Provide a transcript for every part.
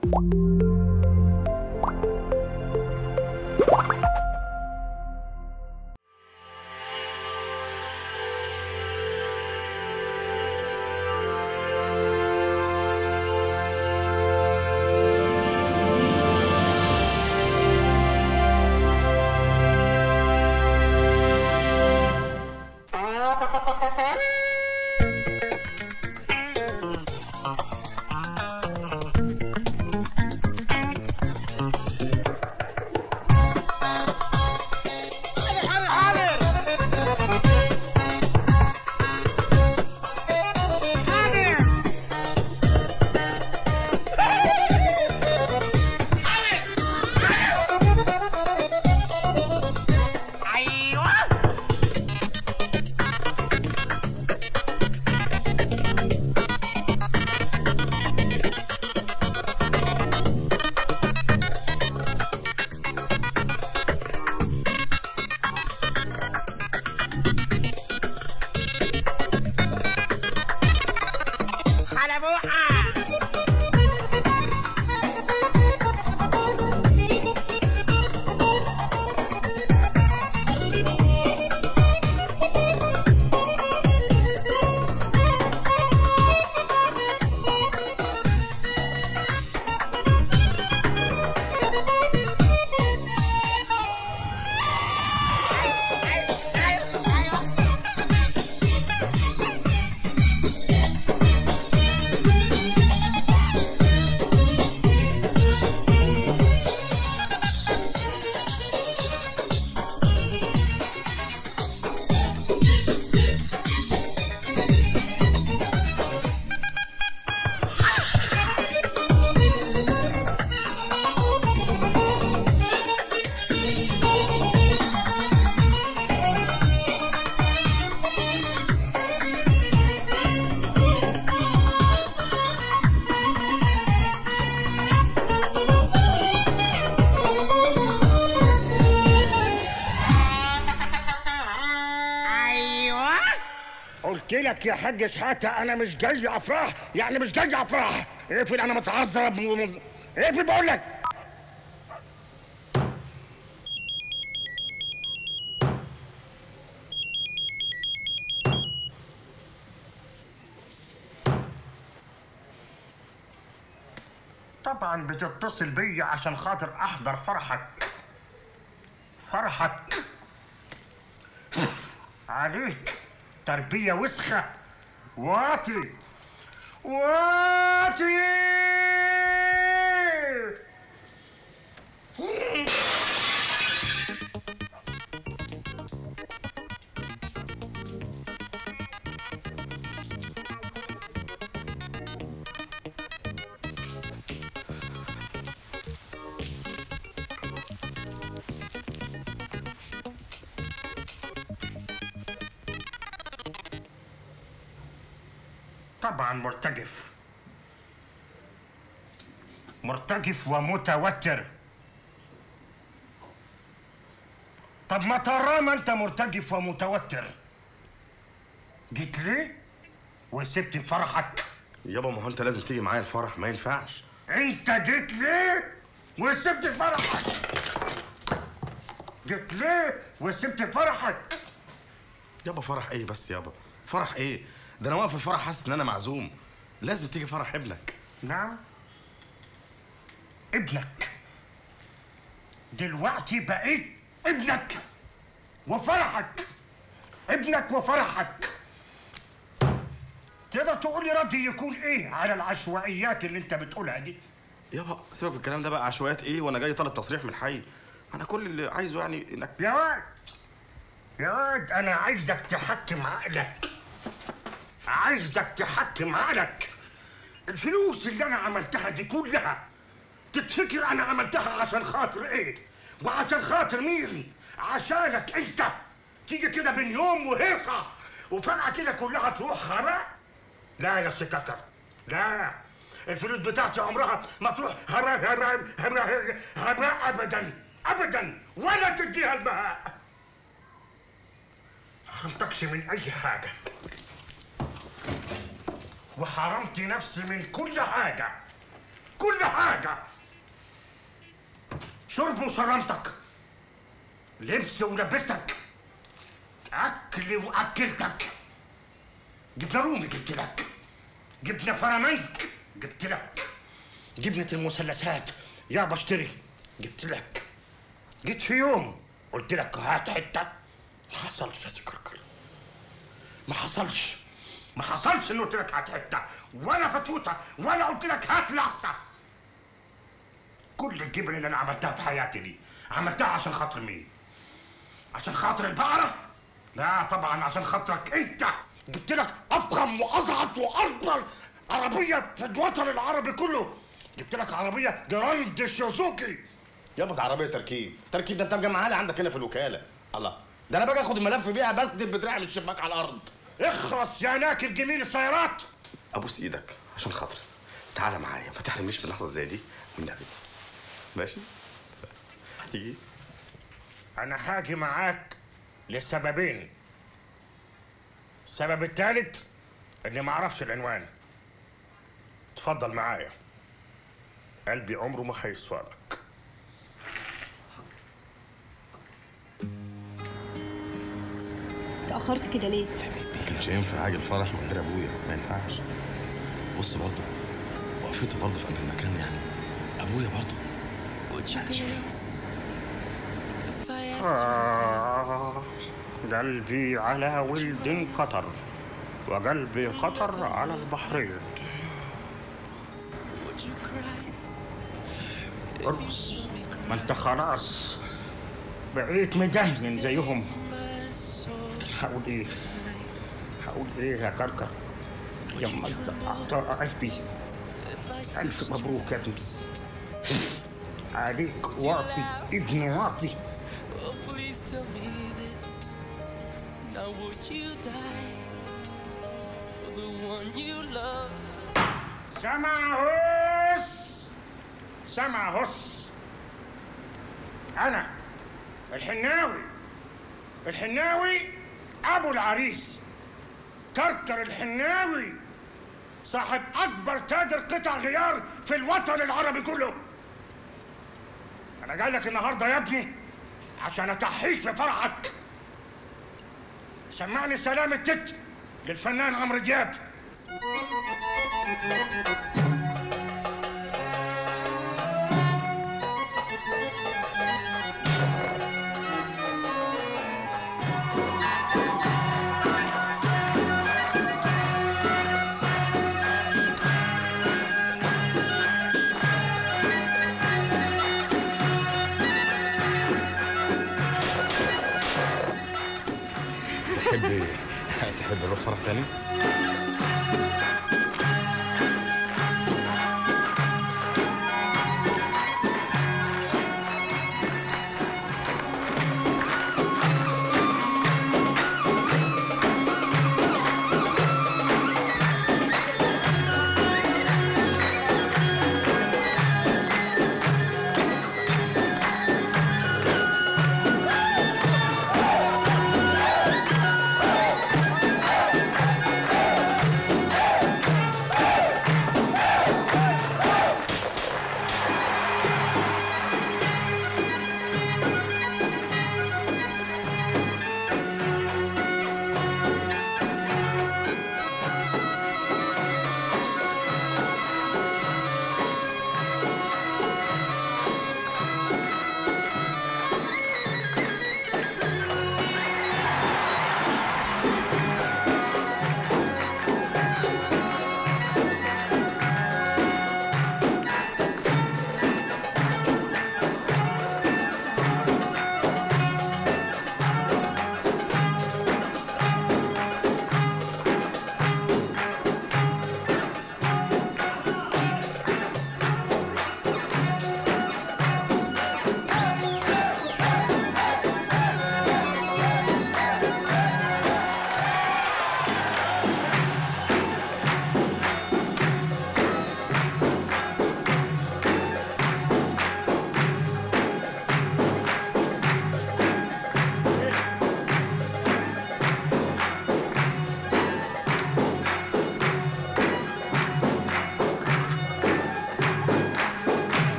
ايوه حلبوحة ايوه قلت لك يا حاج شحاته انا مش جاي افراح يعني مش جاي افراح اقفل انا متعذب ومز- اقفل بقول لك طبعا بتتصل بيا عشان خاطر احضر فرحك فرحك عليك تربية وسخة واطي واطي طبعا مرتجف مرتجف ومتوتر طب ما طالما انت مرتجف ومتوتر جيت ليه وسبت فرحك يابا ما هو انت لازم تيجي معايا الفرح ما ينفعش انت جيت ليه وسبت فرحك جيت ليه وسبت فرحك يابا فرح ايه بس يابا فرح ايه ده انا واقف في الفرح حاسس ان انا معزوم لازم تيجي فرح ابنك نعم ابنك دلوقتي بقيت ابنك وفرحك ابنك وفرحك تقدر تقول لي ردي يكون ايه على العشوائيات اللي انت بتقولها دي يابا سيبك من الكلام ده بقى عشوائيات ايه وانا جاي طالب تصريح من الحي انا كل اللي عايزه يعني انك يا واد يا واد انا عايزك تحكم عقلك عايزك تحكم عقلك الفلوس اللي انا عملتها دي كلها تتفكر انا عملتها عشان خاطر ايه وعشان خاطر مين عشانك انت تيجي كده بين يوم وهيصه وفجاه كده كلها تروح هراء لا يا سكتر لا الفلوس بتاعتي عمرها ما تروح هراء هراء هراء هراء ابدا ابدا ولا تديها البهاء حرمتكش من اي حاجه وحرمت نفسي من كل حاجه كل حاجة شرب وشرمتك لبس ولبستك أكل وأكلتك جبنة رومي جبت لك جبنة فرمانك جبت لك جبنة المثلثات يا بشتري جبت لك جيت في يوم قلت لك هات حتة ما حصلش يا سكركر ما حصلش ما حصلش انه قلت لك هات حتة ولا فتوتة ولا قلت لك هات لحظة كل الجبن اللي انا عملتها في حياتي دي عملتها عشان خاطر مين؟ عشان خاطر البقرة؟ لا طبعا عشان خاطرك انت جبت لك افخم واصعد واكبر عربية في الوطن العربي كله جبت لك عربية جراند شوزوكي يابا ده عربيه تركيب تركيب ده انت مجمعها لي عندك هنا في الوكاله الله ده انا باجي اخد الملف بيها بسدل بدراعي من الشباك على الارض اخرس يا ناكر جميل السيارات ابوس ايدك عشان خاطري تعالى معايا ما تحرمنيش من لحظه زي دي والنبي ماشي هتيجي انا هاجي معاك لسببين السبب الثالث اني ما اعرفش العنوان اتفضل معايا قلبي عمره ما هيصفالك تأخرت كده ليه؟ ما كانش ينفع اجي الفرح من غير ابويا ما ينفعش بص برضه وقفته برضه في قلب المكان يعني ابويا برضه آه قلبي على ولد قطر وقلبي قطر على البحرين ارقص ما انت خلاص بقيت مدهن زيهم هقول ايه هقول ايه يا كركر يا مزق اعطاء قلبي الف مبروك يا ابني عليك واطي ابن واطي Oh, please tell me this. Now, would you die for the one you love? سماهوس سماهوس انا الحناوي الحناوي ابو العريس كركر الحناوي صاحب اكبر تاجر قطع غيار في الوطن العربي كله انا جاي لك النهارده يا ابني عشان اتحيك في فرحك سمعني سلام التت للفنان عمرو دياب تحب تحب نروح فرح تاني؟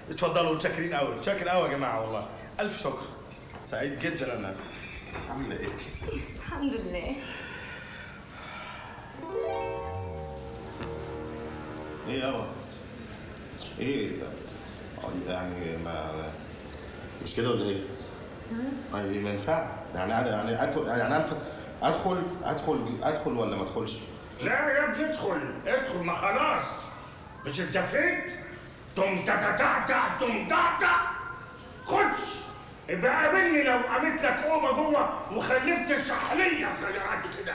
اتفضلوا شاكرين قوي شاكر قوي يا جماعه والله الف شكر سعيد جدا انا عامله ايه الحمد لله ايه يابا ايه ده؟ آه، يعني ما مش كده ولا ايه؟ يعني ما ينفع يعني أنا- يعني ادخل يعني انت ادخل ادخل ادخل ولا ما ادخلش؟ لا يا ابني ادخل ادخل ما خلاص مش اتزفيت تم تتعتع تم تعتع خش يبقى قابلني لو قامت لك اوضه جوه وخلفت السحليه صغيرات كده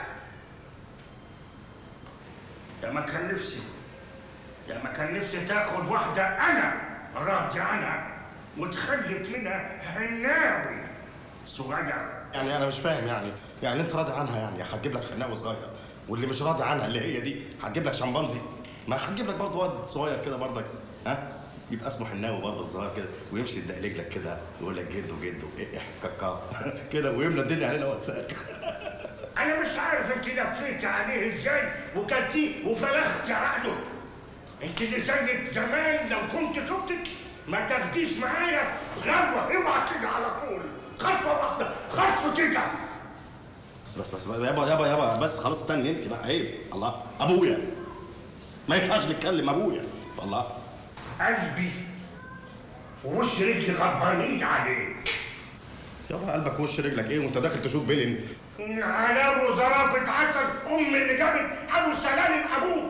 يا ما كان نفسي يا ما كان نفسي تاخد واحده انا راضي عنها وتخلف منها حناوي صغير يعني انا مش فاهم يعني يعني انت راضي عنها يعني هتجيب لك حناوي صغير واللي مش راضي عنها اللي هي دي هتجيب لك شمبانزي ما هتجيب لك برضه واد صغير كده برضك ها يبقى اسمه حناوي برضه صغير كده ويمشي يدقلق لك كده يقول لك جدو جدو ايه كاكا كده ويملى الدنيا علينا وساخ انا مش عارف انت لفيت عليه ازاي وكلتيه وفلخت عقله انت اللي زيك زمان لو كنت شفتك ما تاخديش معايا غلوه اوعى كده على طول خطوه واحده خطوه كده بس بس بس يابا يابا يابا بس خلاص استني انت بقى عيب الله ابويا ما ينفعش نتكلم ابويا والله قلبي ووش رجلي غضبانين عليك يابا قلبك وش رجلك ايه وانت داخل تشوف بيلن على ابو زرافه عسل ام اللي جابت ابو سلالم ابوك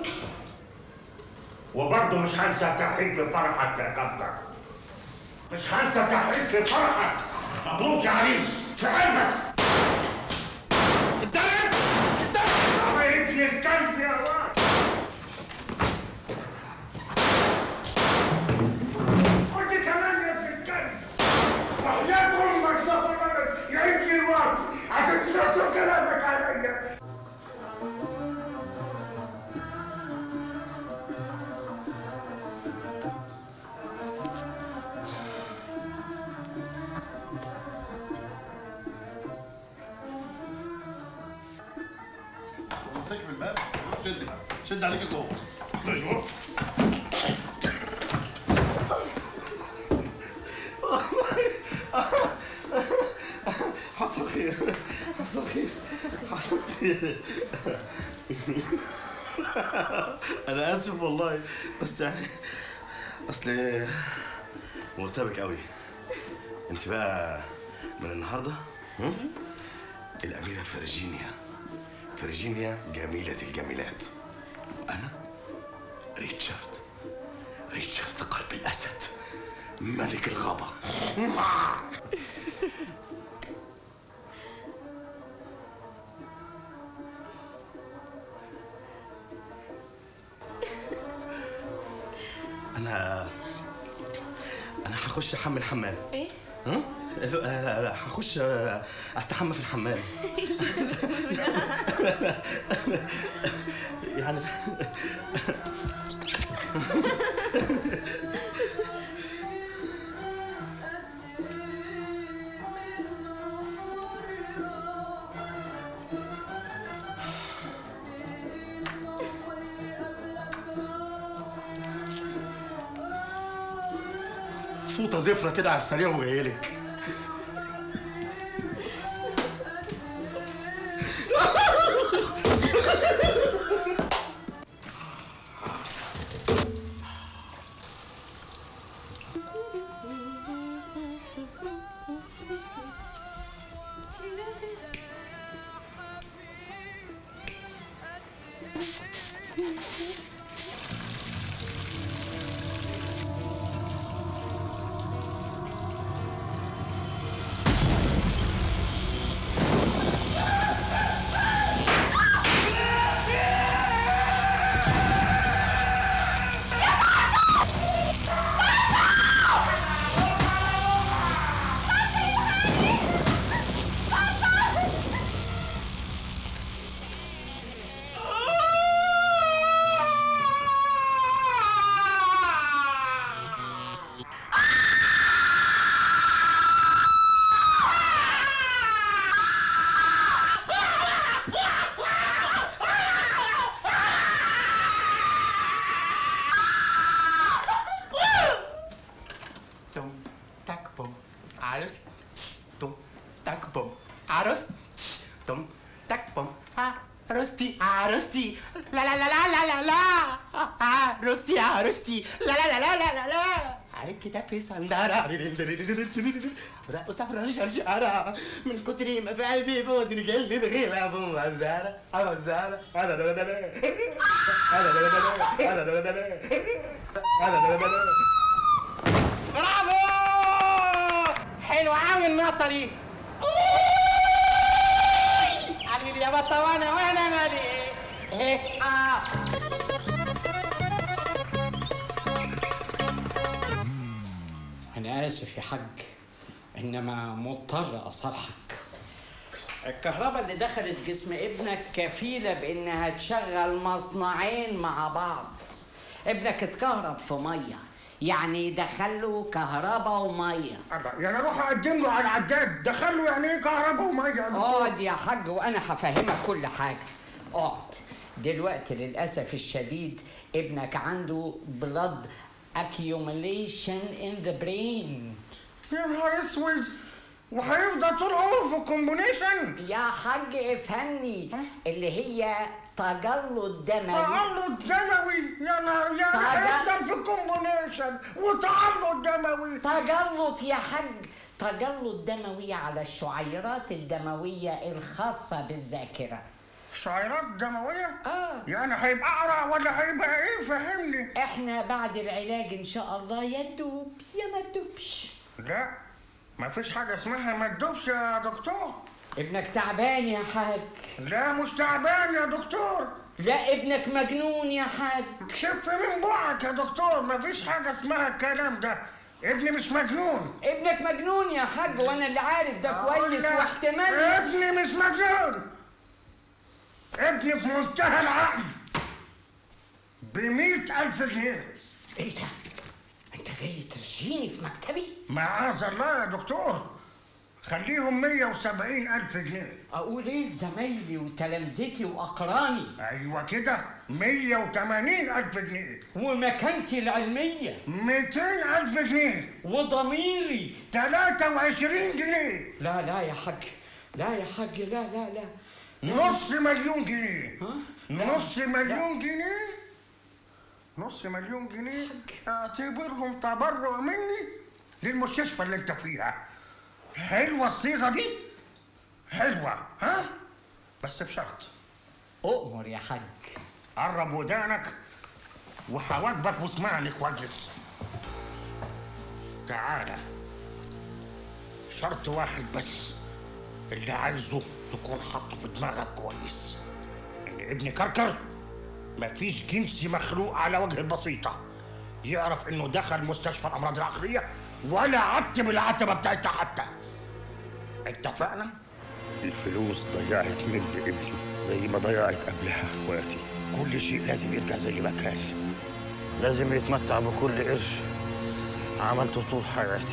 وبرضه مش هنسى تحيط لفرحك يا كبكر مش هنسى تحيط لفرحك مبروك يا عريس في قلبك انت انت ابن الكلب يا واد قلت كمان يا ابن الكلب وحياة امك يا فرد يا ابن الواد عشان تنصر كلامك عليا امسك بالباب شد بقى شد عليك جوه ايوه حصل خير حصل خير حصل خير انا اسف والله بس يعني اصل مرتبك قوي انت بقى من النهارده هم؟ الاميره فرجينيا فرجينيا جميلة الجميلات وأنا ريتشارد ريتشارد قلب الأسد ملك الغابة أنا أنا هخش أحمل حمام ايه ها؟ آه، هخش آه، استحمى في الحمام يعني فوطه زفره كده على السريع وجايلك عروستي تم تك بوم عروستي عروستي لا لا لا لا لا لا لا عروستي عروستي لا لا لا لا لا لا لا عليك كتاب في صندارة رقص في شرشارة من كتر ما في قلبي بوز رجال تدخل ابو مزارة ابو مزارة هذا ده ده ده هذا ده ده ده هذا ده ده ده هذا ده ده ده برافو حلوة قوي النقطة دي علي يا بطة وانا وانا مالي ايه اه أنا آسف يا حاج إنما مضطر أصالحك الكهرباء اللي دخلت جسم ابنك كفيلة بإنها تشغل مصنعين مع بعض ابنك اتكهرب في مية يعني دخله كهرباء ومية الله يعني اروح اقدم له على العداد دخل له يعني ايه كهرباء وميه اقعد يا حاج وأنا هفهمك كل حاجة اقعد دلوقتي للأسف الشديد ابنك عنده blood accumulation in the brain يا نهار اسود وهيفضل طول عمره في الكومبونيشن يا حاج افهمني اللي هي تجلط دموي تعرض دموي يا نهار يا تعال- هيفضل في الكومبونيشن وتعرض دموي تجلط يا حاج تجلط دموي على الشعيرات الدموية الخاصة بالذاكرة شعيرات دموية؟ آه. يعني هيبقى أقرع ولا هيبقى إيه فهمني؟ احنا بعد العلاج ان شاء الله يا تدوب يا ما تدوبش لا مفيش حاجة اسمها ما تدوبش يا دكتور ابنك تعبان يا حاج لا مش تعبان يا دكتور لا ابنك مجنون يا حاج خف من بوعك يا دكتور مفيش حاجة اسمها الكلام ده ابني مش مجنون ابنك مجنون يا حاج وانا اللي عارف ده كويس أقول لك، واحتمال ابني مش مجنون ابني في منتهى العقل بمئة ألف جنيه ايه ده انت جاي ترشيني في مكتبي معاذ الله يا دكتور خليهم مية وسبعين ألف جنيه اقول ايه لزمايلي وتلامذتي واقراني أيوة كده مية وتمانين ألف جنيه ومكانتي العلميه ميتين ألف جنيه وضميري تلاتة وعشرين جنيه لا لا يا حاج لا يا حاج لا لا لا نص مليون جنيه ها؟ نص مليون جنيه نص مليون جنيه اعتبرهم تبرع مني للمستشفى اللي انت فيها حلوة الصيغة دي حلوة ها بس بشرط اؤمر يا حاج قرب ودانك وحواجبك واسمعني كويس تعالى شرط واحد بس اللي عايزه تكون حاطه في دماغك كويس ان ابن كركر مفيش جنس مخلوق على وجه البسيطة يعرف انه دخل مستشفى الامراض العقلية ولا عتب العتبة بتاعتها حتى اتفقنا؟ الفلوس ضيعت مني ابني زي ما ضيعت قبلها اخواتي كل شيء لازم يرجع زي ما كان لازم يتمتع بكل قرش عملته طول حياتي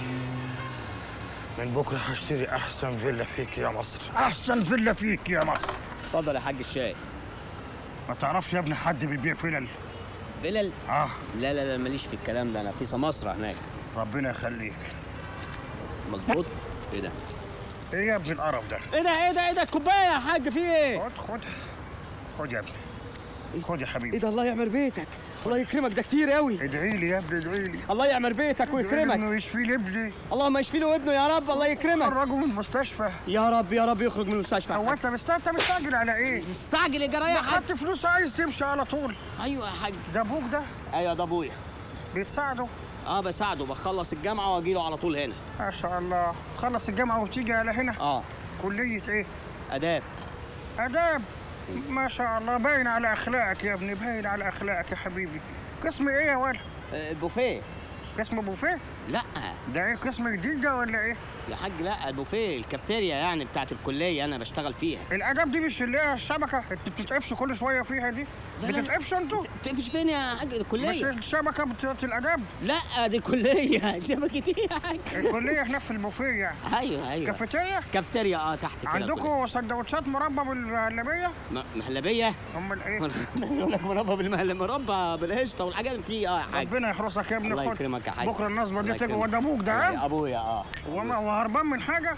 من بكره هشتري احسن فيلا فيك يا مصر احسن فيلا فيك يا مصر اتفضل يا حاج الشاي ما تعرفش يا ابني حد بيبيع فلل فلل اه لا لا لا ماليش في الكلام ده انا في سماسرة هناك ربنا يخليك مظبوط ايه ده ايه يا ابني القرف ده ايه ده ايه ده ايه ده الكوبايه يا حاج في ايه خد خد خد يا ابني خد يا حبيبي ايه ده الله يعمر بيتك الله يكرمك ده كتير قوي ادعي لي يا ابني ادعي لي الله يعمر بيتك ويكرمك انه يشفي لي ابني اللهم يشفي له ابنه يا رب الله يكرمك خرجه من المستشفى يا رب يا رب يخرج من المستشفى يا هو حاج. انت مستعجل انت مستعجل على ايه؟ استعجل يا جرايه يا حاج خدت فلوس عايز تمشي على طول ايوه يا حاج ده ابوك ده ايوه ده ابويا بيتساعده اه بساعده بخلص الجامعه واجي له على طول هنا ما شاء الله تخلص الجامعه وتيجي على هنا اه كليه ايه؟ اداب اداب ما شاء الله باين على اخلاقك يا ابني باين على اخلاقك يا حبيبي قسم ايه يا ولد؟ آه، البوفيه قسم بوفيه؟ لا ده ايه قسم جديد ده ولا ايه؟ يا حاج لا البوفيه الكافتيريا يعني بتاعت الكليه انا بشتغل فيها الاداب دي مش اللي هي الشبكه انت بتتقفش كل شويه فيها دي لا، لا. بتتقفش انتوا تقفش فين يا حاج مش الكليه الشبكه بتاعت الاداب لا دي كليه شبكه ايه يا حاج الكليه هناك في البوفيه يعني ايوه ايوه كافيتيريا كافتيريا اه تحت كده عندكم سندوتشات مربى بالمهلبيه م- مهلبيه امال ايه يقول لك مربى بالمهلب مربى بالقشطه والحاجات اللي فيه اه يا حاج ربنا يحرسك يا ابني الله خد يكرمك يا حاج بكره النصبه دي الله تيجي يكرمك. وده ابوك ده يا ها ابويا اه وما- وهربان من حاجه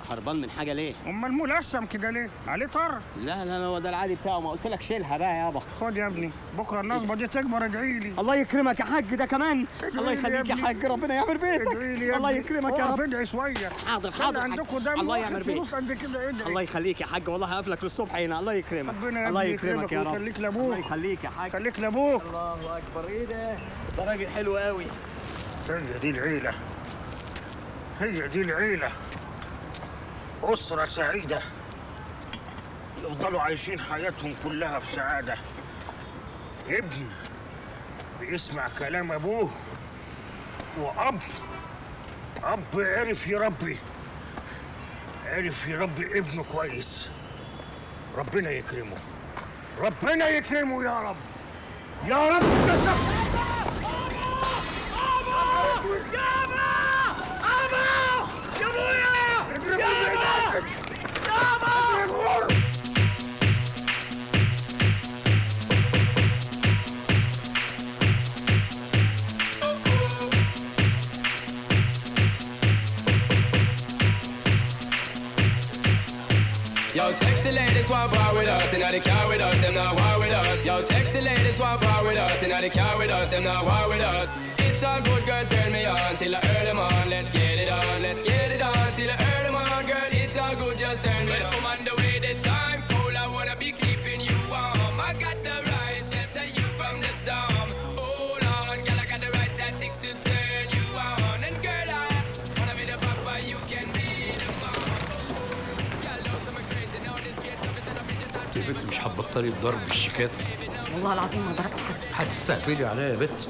هربان من حاجه ليه امال ملثم كده ليه عليه طر لا لا لا هو ده العادي بتاعه ما قلت لك شيلها بقى يابا خد يا ابني بكره النصبه دي تكبر ادعي لي الله يكرمك يا حاج ده كمان الله ادعي لي يخليك يا ابني. حاج ربنا يعمر بيتك ادعي لي يا الله ابني. يكرمك يا اقف رب ادعي شويه حاضر خلي حاضر حاج. عندكم دم الله واخد يعمر فلوس بيتك قد كده ادعي الله يخليك يا حاج والله هقف لك للصبح هنا الله يكرمك ربنا الله ابني يكرمك يا رب ويخليك لابوك الله يخليك يا حاج خليك لابوك الله اكبر ايه ده ده راجل حلو قوي هي دي العيلة هي دي العيلة أسرة سعيدة يفضلوا عايشين حياتهم كلها في سعادة ابن بيسمع كلام أبوه وأب أب عرف يربي عرف يربي ابنه كويس ربنا يكرمه ربنا يكرمه يا رب يا رب Yo, sexy ladies want bar with us, and now they car with us, them not war with us. Yo, sexy ladies want bar with us, and now they car with us, them not war with us. It's all good, girl, turn me on till I earn them on. Let's get it on, let's get it on till I earn them on, girl. It's all good, just turn me on. I'm on the way, the time cold, I wanna be keeping you warm. I got the right shelter you from the storm. Hold on, girl, I got the right tactics to turn you on. And girl, I wanna be the papa, you can be the mom. Girl, know some crazy, now this straight up, it's an original. يا بنت مش هتبطلي بضرب الشيكات والله العظيم ما ضربت حد هتستهبلي عليا يا بنت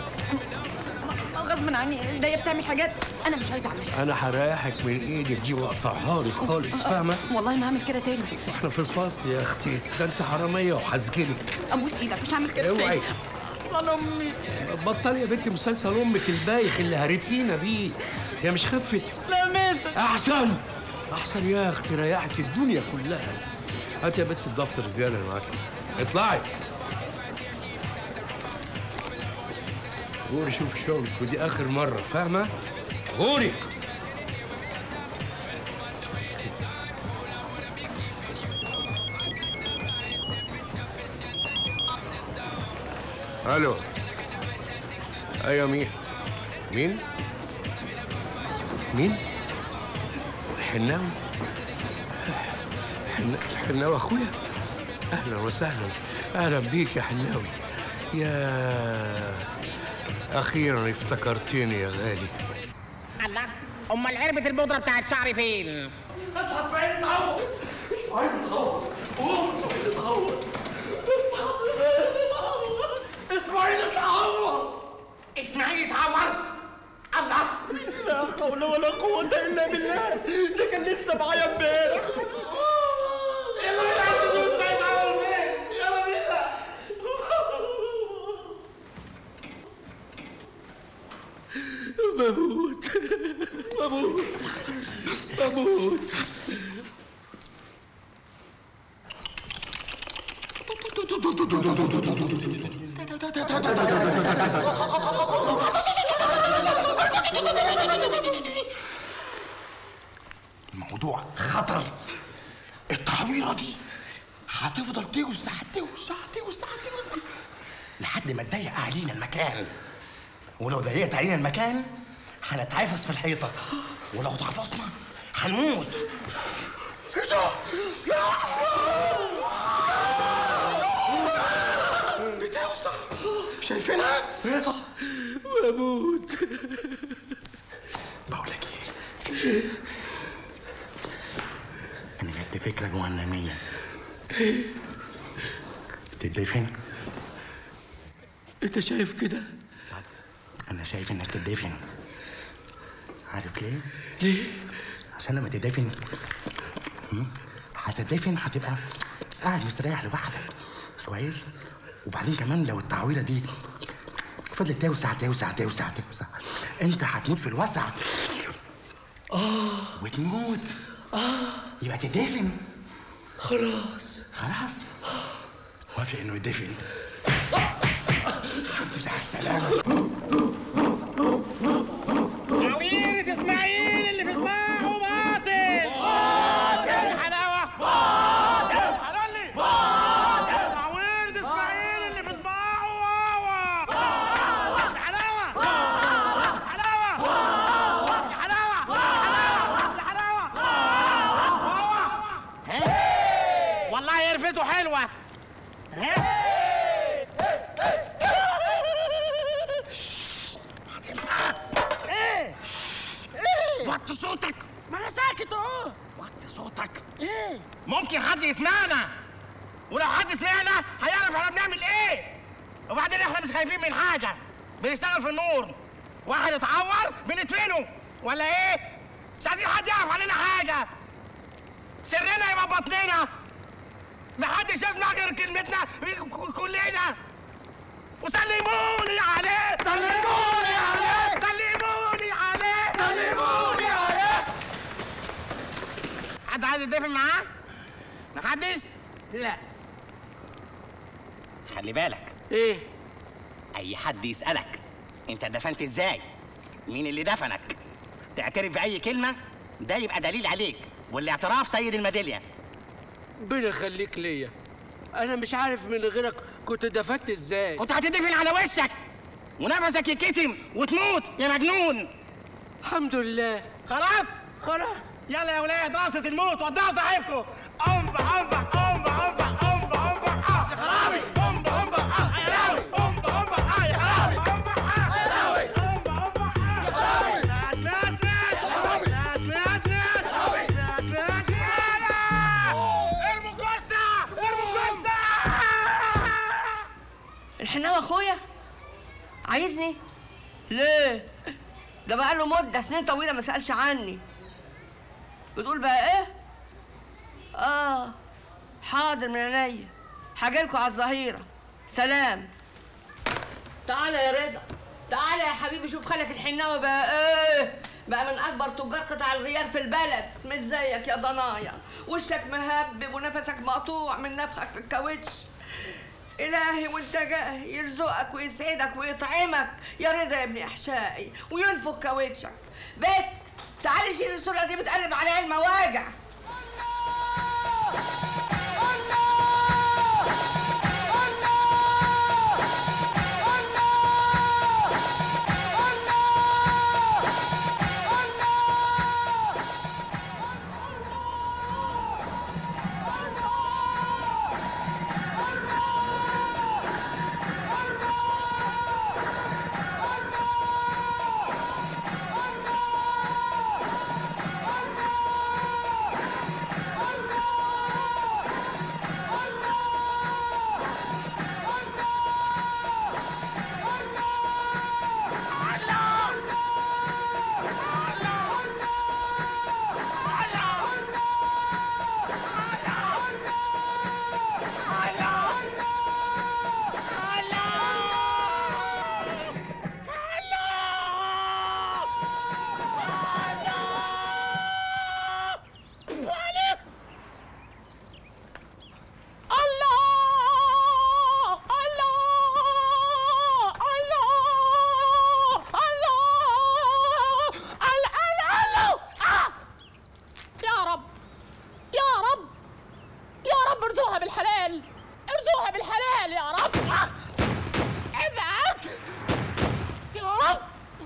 غصب عني ايديا بتعمل حاجات انا مش عايزه اعملها انا هريحك من ايدك دي واقطعها لك خالص فاهمه والله ما هعمل كده تاني احنا في الفصل يا اختي ده انت حراميه وهسجنك ابوس ايدك مش هعمل كده اوعي. تاني اصلا امي بطلي يا بنت مسلسل امك البايخ اللي هريتينا بيه هي مش خفت لا ماتت احسن احسن يا اختي ريحت الدنيا كلها هات يا بنت الدفتر زياده اللي معاكي اطلعي غوري شوف شغلك ودي اخر مره فاهمه غوري الو ايوه مين مين مين الحناوي حن... الحناوي اخويا اهلا وسهلا اهلا بيك يا حناوي يا اخيرا افتكرتني يا غالي الله امال علبة البودرة بتاعت شعري فين؟ اصحى اسماعيل اتعور اسماعيل اتعور قوم اسماعيل اتعور اصحى اسماعيل اتعور اسماعيل اتعور الله لا حول ولا قوة إلا بالله ده كان لسه معايا امبارح يلا بينا عند الفلوس ده يتعور فين يلا بينا بموت بموت بموت الموضوع خطر التعويرة دي هتفضل توسع توسع توسع توسع لحد ما تضيق علينا المكان ولو ضيقت علينا المكان هنتعفس في الحيطة ولو اتعفصنا هنموت ايه ده؟ لا بتوسع شايفينها؟ بموت بقول لك ايه انا جات فكره جهنميه تدفن انت شايف كده انا شايف انك تدفن عارف ليه ليه عشان لما تدفن هم؟ هتدفن هتبقى قاعد مستريح لوحدك كويس وبعدين كمان لو التعويره دي فضلت توسع توسع توسع توسع انت هتموت في الوسع اه وتموت اه يبقى تدفن خلاص خلاص وافق انه يدفن الحمد لله على السلامه تعويرة اسماعيل اللي في صباعه باطل يسمعنا ولو حد سمعنا هيعرف احنا بنعمل ايه وبعدين احنا مش خايفين من حاجه بنشتغل في النور واحد اتعور بندفنه ولا ايه مش عايزين حد يعرف عننا حاجه سرنا يبقى بطننا محدش يسمع غير كلمتنا كلنا وسلموني عليه سلموني عليه سلموني عليه سلموني عليه حد عايز يتفق معاه؟ محدش؟ لا خلي بالك ايه اي حد يسالك انت دفنت ازاي مين اللي دفنك تعترف باي كلمه ده يبقى دليل عليك والاعتراف سيد الميداليه ربنا يخليك ليا انا مش عارف من غيرك كنت دفنت ازاي كنت هتدفن على وشك ونفسك يتكتم وتموت يا مجنون الحمد لله خلاص خلاص يلا يا ولاد راسة الموت ودعوا صاحبكم أمبا أمبا أمبا أمبا أمبا أمبا آه يا خرابي أمبا أمبا آه يا خرابي أمبا أمبا آه يا خرابي أمبا آه يا خرابي أمبا أمبا آه يا خرابي نات نات نات يا خرابي نات نات نات يا خرابي نات نات نات ارموا كوسة ارموا كوسة الحناوي اخويا عايزني ليه ده بقى له مده سنين طويله ما سالش عني بتقول بقى ايه اه حاضر من عينيا هاجيلكوا على الظهيره سلام تعالى يا رضا تعالى يا حبيبي شوف خالك الحناوي بقى ايه بقى من اكبر تجار قطع الغيار في البلد مش زيك يا ضنايا وشك مهبب ونفسك مقطوع من نفخك في الكاوتش إلهي وانت جاي يرزقك ويسعدك ويطعمك يا رضا يا ابن احشائي وينفخ كاوتشك بت تعالي شيل الصورة دي بتقلب عليها المواجع يا رب يا رب يا رب ارزقها بالحلال ارزقها بالحلال يا رب آه. ابعد يا رب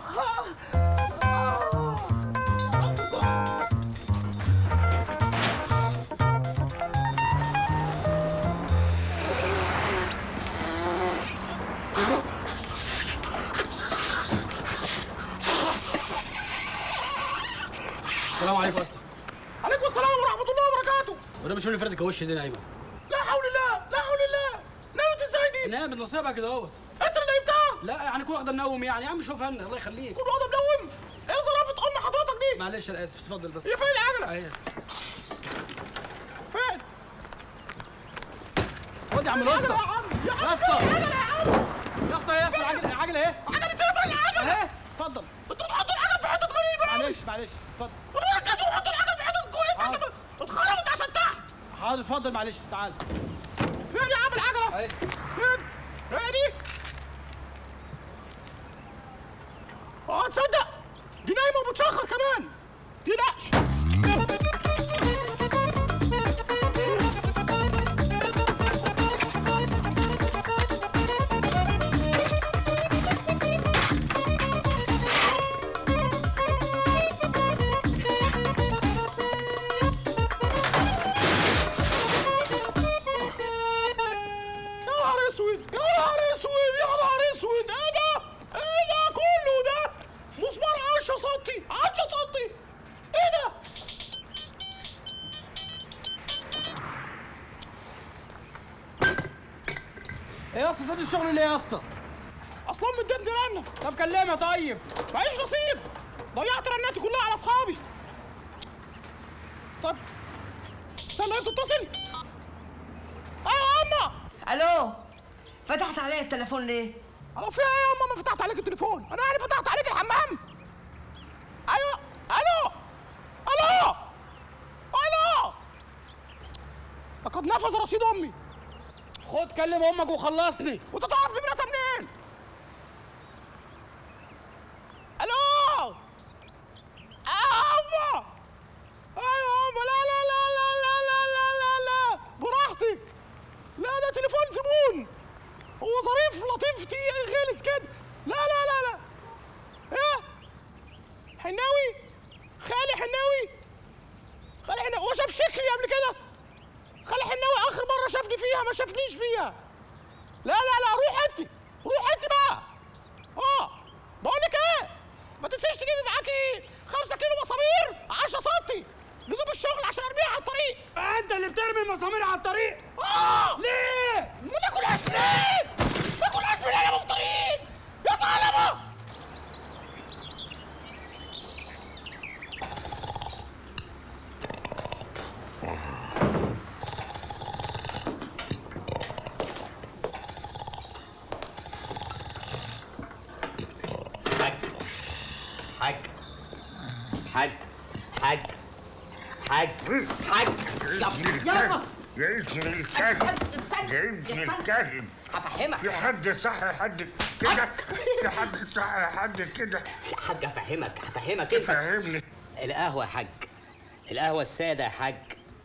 السلام عليكم يا اسطى عليكم السلام ورحمة الله وبركاته وده مش هو اللي فردك وش دي نايمه لا حول الله لا حول الله نامت ازاي دي؟ نامت نصيبها كده اهوت انت اللي نمتها؟ لا يعني كل واحده منوم يعني يا عم شوفها لنا الله يخليك كل واحدة منوم ايه ظرافة ام حضرتك دي؟ معلش انا اسف اتفضل بس هي فين العجلة؟ اهي فين؟ خد يا عم الاسطى يا اسطى يا اسطى يا اسطى العجله العجله اهي عجلة ايه فين العجلة؟ اهي اتفضل انتوا بتحطوا العجل في حتة غريبة معلش معلش اتفضل ركزوا وحطوا العجل في حتة كويسة عشان اتخربت عشان تحت حاضر اتفضل معلش تعال فين يا عم العجلة؟ اهي فين؟ هي دي؟ اه تصدق دي نايمة وبتشخر كمان تقلقش يا نهار اسود يا نهار اسود يا نهار اسود ايه ده؟ ايه ده كله ده؟ مسمار 10 سنتي 10 سنتي ايه ده؟ سبت الشغل ليه يا اسطى اصلا مديني رنه طب كلمها طيب معيش رصيد ضيعت رناتي كلها على اصحابي طب استنى انت تتصل ايوه يا اما الو فتحت عليا التليفون ليه؟ الو في ايه يا اما ما فتحت عليك التليفون انا يعني فتحت عليك الحمام ايوه الو الو الو لقد نفذ رصيد امي خد كلم امك وخلصني وانت تعرف نمرتها منين الو اما ايوه يا اما لا لا لا لا لا لا لا لا لا براحتك لا ده تليفون زبون هو ظريف لطيف تي- غلس كده لا لا لا لا ايه حناوي خالي حناوي خالي حناوي هو شاف شكلي قبل كده خالي حناوي اخر مره شافني فيها ما شافنيش فيها لا لا لا روح انت روح انت بقى اه بقول لك ايه ما تنسيش تجيبي معاكي 5 كيلو مسامير 10 سم لزوم الشغل عشان ارميها على الطريق انت اللي بترمي المسامير على الطريق اه ليه ما ناكلهاش منين ما ناكلهاش منين يا مفطرين يا ظالمه حاج حاج حاج حاج حاج يا ابن الكلب يا ابن الكلب يا ابن الكلب هفهمك في حد صح حد كده في حد صح حد كده يا حاج هفهمك هفهمك انت فهمني القهوة يا حاج القهوة السادة يا حاج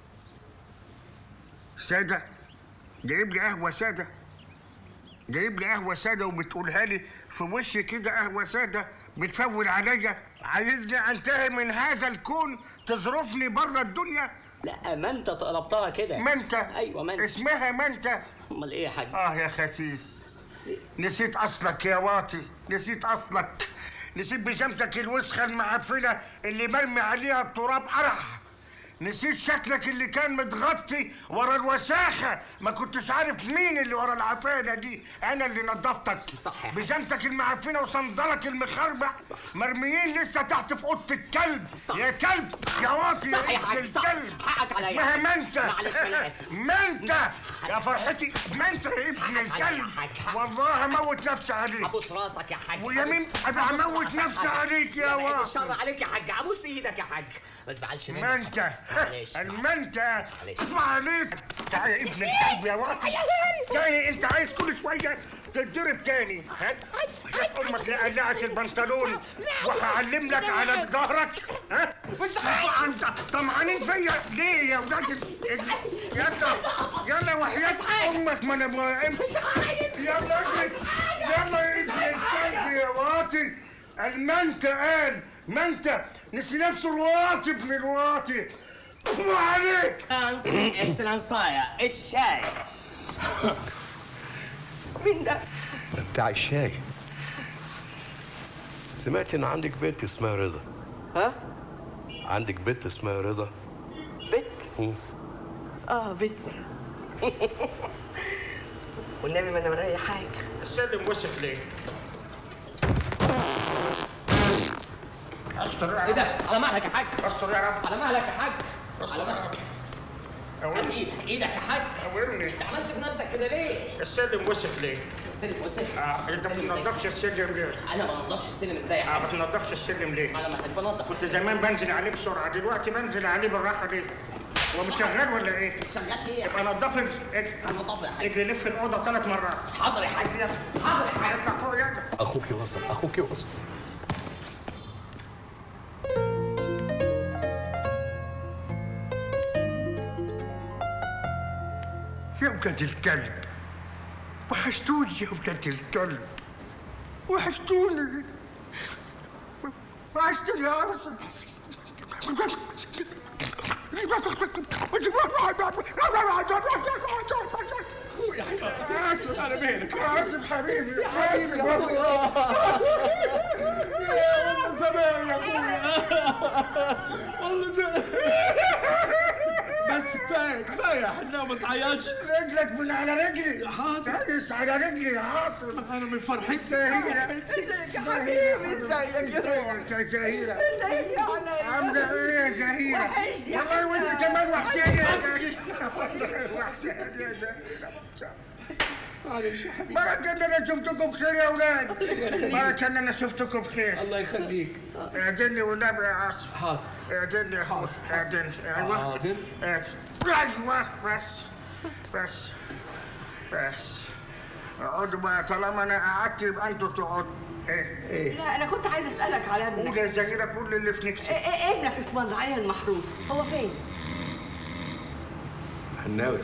سادة جايب لي قهوة سادة جايب لي قهوة سادة وبتقولها لي في وشي كده قهوة سادة بتفول عليا عايزني انتهي من هذا الكون تظرفني بره الدنيا لا ما انت طلبتها كده ما انت ايوه ما انت اسمها ما انت امال ايه يا حاج اه يا خسيس نسيت اصلك يا واطي نسيت اصلك نسيت بيجامتك الوسخه المعفنه اللي مرمي عليها التراب قرح نسيت شكلك اللي كان متغطي ورا الوساخه ما كنتش عارف مين اللي ورا العفانه دي انا اللي نظفتك صح يا حاج. بيجامتك المعفنه وصندلك المخربع مرميين لسه تحت في اوضه الكلب صح. يا كلب يا واطي صح يا ابن حاج، صح. الكلب حقك عليا. اسمها منته معلش أنا آسف. منته يا فرحتي منته يا ابن حقك عليا الكلب يا حاج. والله هموت نفسي عليك ابوس راسك يا حاج ويمين أبوس- ابقى أبوس اموت راسك نفسي حاج. عليك يا لا، بعيد واطي الشر عليك يا حاج ابوس ايدك يا حاج ما تزعلش مني منته معلش المنته معلش. اطلع عليك تعالى يا ابن الكلب يا واطي تاني انت عايز كل شويه تتضرب تاني ها يا امك لقلعك البنطلون وهعلم لك على ظهرك ها انت طمعانين فيا ليه يا ولاد ال- يلا يلا وحياة امك ما انا مهم يلا اجلس يلا يا ابن الكلب يا واطي المنت قال منت نسي نفسه الواطي ابن الواطي وعليك اكسلنسايا الشاي مين ده؟ بتاع الشاي سمعت ان عندك بنت اسمها رضا ها؟ عندك بنت اسمها رضا بنت؟ اه بنت والنبي ما انا مريحاك السلم وسخ ليه؟ استر يا ايه ده؟ رب على مهلك يا حاج استر يا رب على مهلك يا حاج استر على يا مهلك رب هات قومني ايدك ايدك يا حاج قومني انت عملت في نفسك كده ليه؟ السلم وسخ ليه؟ السلم وسخ اه انت ما السلم إزاي؟ بتنضفش السلم ليه؟ انا ما بنضفش السلم ازاي يا اه حاج؟ ما بتنضفش السلم ليه؟ انا ما كنت بنضف كنت زمان بنزل عليه بسرعه دلوقتي بنزل عليه بالراحه ليه؟ هو مش شغال ولا ايه؟ شغال ايه يا يبقى حاج؟ نضف اجري انا نضف يا حاج اجري لف الاوضه ثلاث مرات حاضر يا حاج حاضر يا حاج اطلع فوق يلا اخوك وصل اخوك وصل يا ولاد الكلب وحشتوني يا ولاد الكلب وحشتوني وحشتوني يا عروسة انا مالك عاصم حبيبي حبيبي والله زمان يا اخويا والله زمان بس كفايه كفايه يا حناوي بقى ما تعيطش رجلك من على رجلي حاضر تجلس على رجلي يا عاطف انا من فرحتي زهيرة ازيك يا حبيبي ازيك يا ازيك يا زهيرة ازيك يا عليا عاملة ايه يا زهيرة؟ وحشني يا والله وانت حبيبي. كمان وحشاني يا زهيرة والله وحشاني يا زهيرة معلش يا حبيبي بركة ان انا شفتكم بخير يا اولاد بركة ان انا شفتكم بخير الله يخليك اعدلني والنبي يا عاصم حاضر اعدلني يا اخوي اعدلني ايوه حاضر. اعدل. ايوه بس بس بس اقعدوا بقى طالما انا قعدت يبقى انتوا تقعدوا ايه ايه لا انا كنت عايز اسالك على قول ابنك يا زهيرة كل اللي في إيه- نفسي إيه ابنك اسمه علي المحروس هو فين؟ حناوي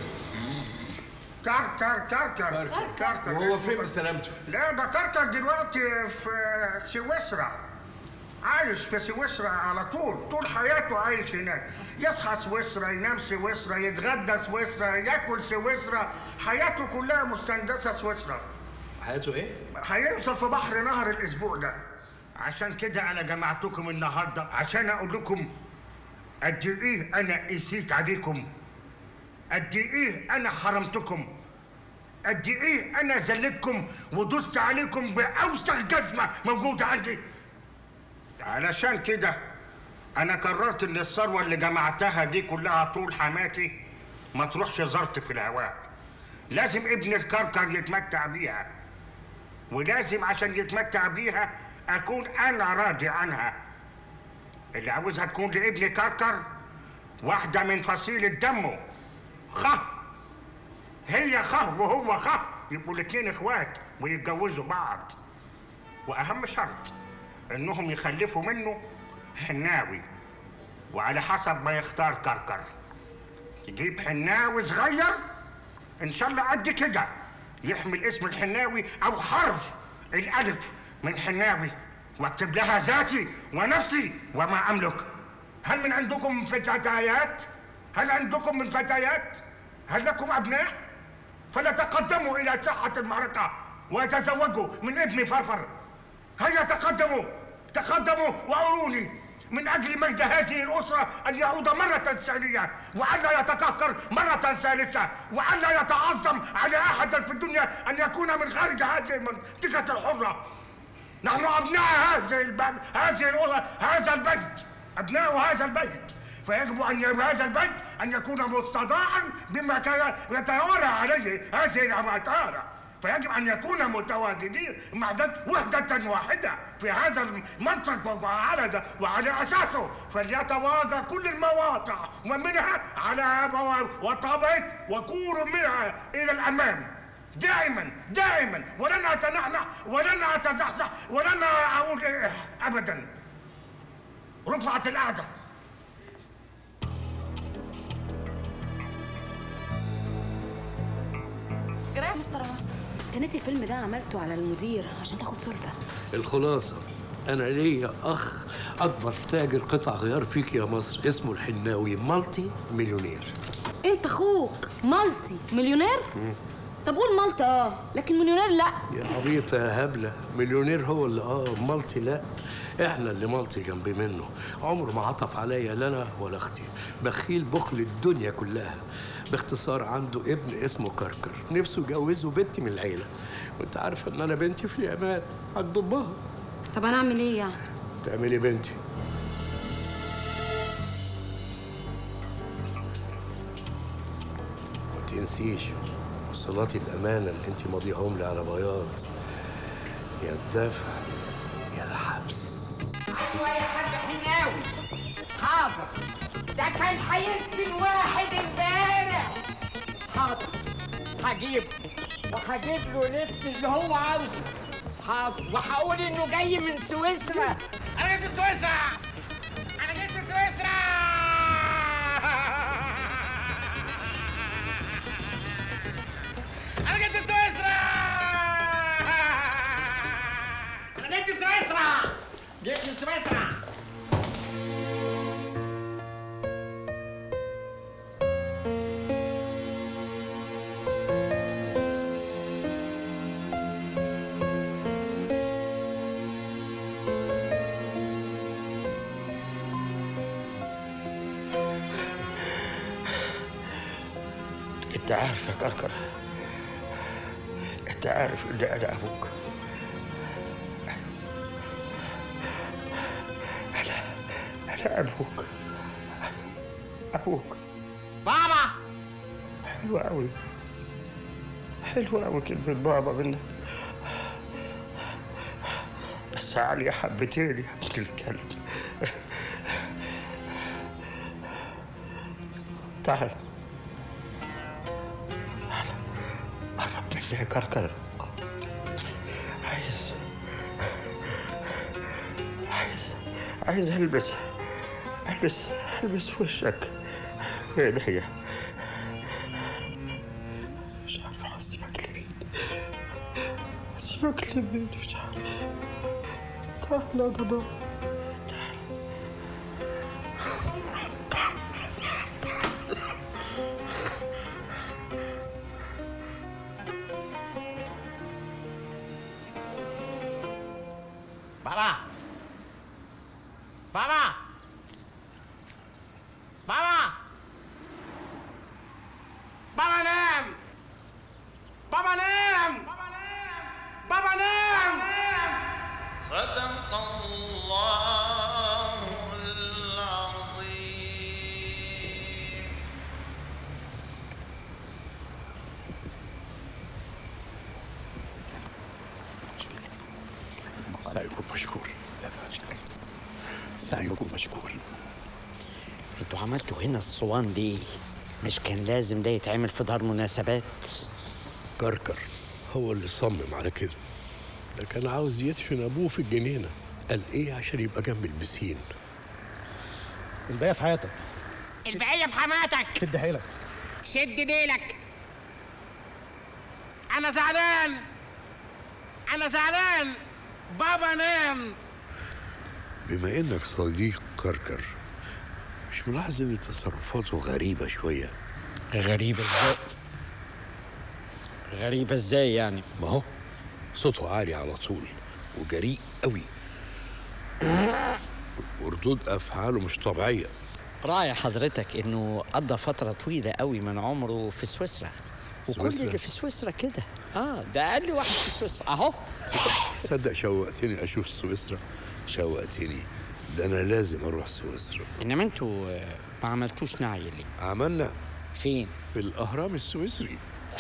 كركر كركر كركر وهو فين بسلامته؟ لا ده كركر دلوقتي في سويسرا عايش في سويسرا على طول طول حياته عايش هناك يصحى سويسرا ينام سويسرا يتغدى سويسرا ياكل سويسرا حياته كلها مستندسه سويسرا حياته ايه؟ هيوصل في بحر نهر الاسبوع ده عشان كده انا جمعتكم النهارده عشان اقول لكم قد ايه انا قسيت عليكم قد ايه انا حرمتكم قد ايه انا ذلتكم ودست عليكم باوسخ جزمه موجوده عندي علشان كده انا قررت ان الثروه اللي جمعتها دي كلها طول حماتي ما تروحش زرت في الهواء لازم ابن الكركر يتمتع بيها ولازم عشان يتمتع بيها اكون انا راضي عنها اللي عاوزها تكون لابن كركر واحده من فصيله دمه خ هي خ وهو خ يبقوا الاتنين اخوات ويتجوزوا بعض واهم شرط انهم يخلفوا منه حناوي وعلى حسب ما يختار كركر يجيب حناوي صغير ان شاء الله قد كده يحمل اسم الحناوي او حرف الالف من حناوي واكتب لها ذاتي ونفسي وما املك هل من عندكم فتيات هل عندكم من فتيات هل لكم ابناء فليتقدموا الى ساحه المعركه ويتزوجوا من ابن فرفر هيا تقدموا تقدموا واروني من اجل مجد هذه الاسره ان يعود مره ثانيه والا يتكاثر مره ثالثه والا يتعظم على احد في الدنيا ان يكون من خارج هذه المنطقه الحره نحن ابناء هذه البلد هذه الاسره هذا البيت ابناء هذا البيت فيجب ان ي- هذا البيت ان يكون مستضاعا بما كان يتوارى عليه هذه الاماتار فيجب ان يكون متواجدين مع ذات وحده واحده في هذا المنطق وعلى وعلى اساسه فليتواجد كل المواقع ومنها على بوا- وطابق وكور منها الى الامام دائما دائما ولن اتنحنح ولن اتزحزح ولن اقول إيه ابدا رفعت القعده جرايه مستر نصر انت ناسي الفيلم ده عملته على المدير عشان تاخد سلفه الخلاصة أنا ليا أخ أكبر تاجر قطع غيار فيك يا مصر اسمه الحناوي مالتي مليونير انت اخوك مالتي مليونير طب قول مالتي اه لكن مليونير لا يا عبيطة يا هبلة مليونير هو اللي آه مالتي لا إحنا اللي مالتي جنب منه عمره ما عطف عليا لا أنا ولا أختي بخيل بخل الدنيا كلها باختصار عنده ابن اسمه كركر نفسه يجوزه بنتي من العيلة وانت عارفة ان انا بنتي في الامان عند امها طب انا اعمل ايه يعني تعملي بنتي ما تنسيش وصلاتي الامانه اللي انت ماضيهم لي على بياض يا الدفع يا الحبس ايوه يا حاج حناوي حاضر ده كان هيقتل واحد امبارح حاضر هجيب وهجيب له لبس اللي هو عاوزه حاضر وهقول انه جاي من سويسرا انا جيت من سويسرا انا جيت من سويسرا انا جيت من سويسرا انا جيت من سويسرا جيت من سويسرا انت عارف يا كركر انت عارف ان انا ابوك انا انا ابوك ابوك بابا حلوة أوي حلوة أوي كلمة بابا منك بس علي حبتين يا ابن الكلب تعال تعال قرب مني يا كركر عايز عايز عايز ألبس ألبس ألبس في وشك عينيا مش عارف أسيبك لمين أسيبك لمين مش عارف تعال يا ضنا بابا بابا بابا بابا نام بابا نام بابا نام صدق الله العظيم سعيكم مشكور سعيكم مشكور انتوا عملتوا هنا الصوان ليه؟ مش كان لازم ده يتعمل في دار مناسبات؟ كركر هو اللي صمم على كده ده كان عاوز يدفن ابوه في الجنينه قال ايه عشان يبقى جنب البسين الباقي في حياتك البقية في حماتك شد حيلك شد ديلك أنا زعلان أنا زعلان بابا نام بما انك صديق كركر مش ملاحظ ان تصرفاته غريبه شويه غريبة ازاي؟ غريبة ازاي يعني؟ ما هو صوته عالي على طول وجريء قوي وردود افعاله مش طبيعيه رأي حضرتك انه قضى فترة طويلة قوي من عمره في سويسرا وكل سويسرا؟ اللي في سويسرا كده اه ده اقل واحد في سويسرا اهو تصدق شوقتني اشوف سويسرا شوقتني ده انا لازم اروح سويسرا انما انتوا آه، ما عملتوش نعي ليه؟ عملنا فين؟ في الاهرام السويسري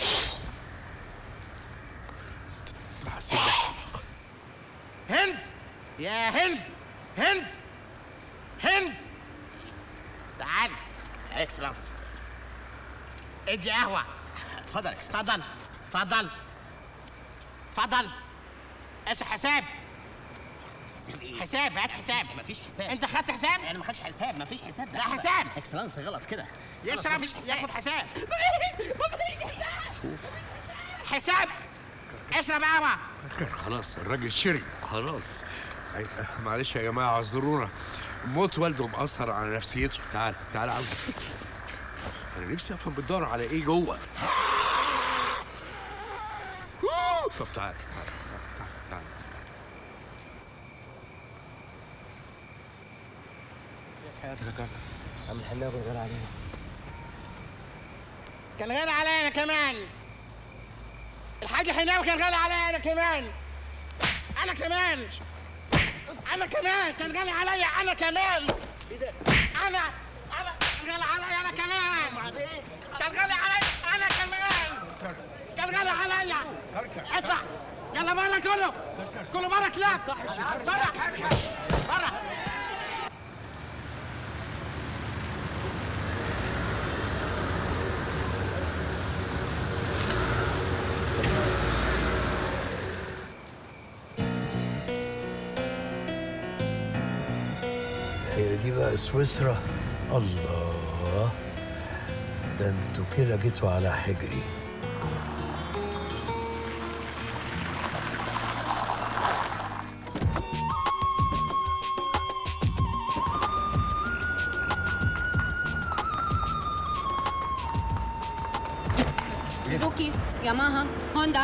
هند يا هند هند هند تعال اكسلنس ادي قهوة اتفضل اتفضل اتفضل اتفضل ايش حساب حساب ايه؟ حساب هات حساب مفيش حساب انت خدت حساب انا ما خدتش حساب مفيش حساب لا حساب اكسلانس غلط كده غلط، يشرب مفيش حساب ياخد حساب شوف حساب اشرب قهوة خلاص الراجل شري خلاص أي- معلش يا جماعه اعذرونا موت والده مأثر على نفسيته تعال تعال عاوز انا نفسي افهم بتدور على ايه جوه طب تعال تعال تعال تعال في حياتك يا كاكا عم الحلاوه غير علينا كان غالي عليا انا كمان الحاج حناوي كان غالي عليا انا كمان انا كمان انا كمان كان غالي عليا انا كمان ايه ده انا انا كان غالي عليا انا كمان كان غالي عليا انا كمان كان غالي عليا اطلع يلا بره كله كله بره كلاب بره بره هي دي بقى سويسرا الله ده انتوا كده جيتوا على حجري سوزوكي ياماها هوندا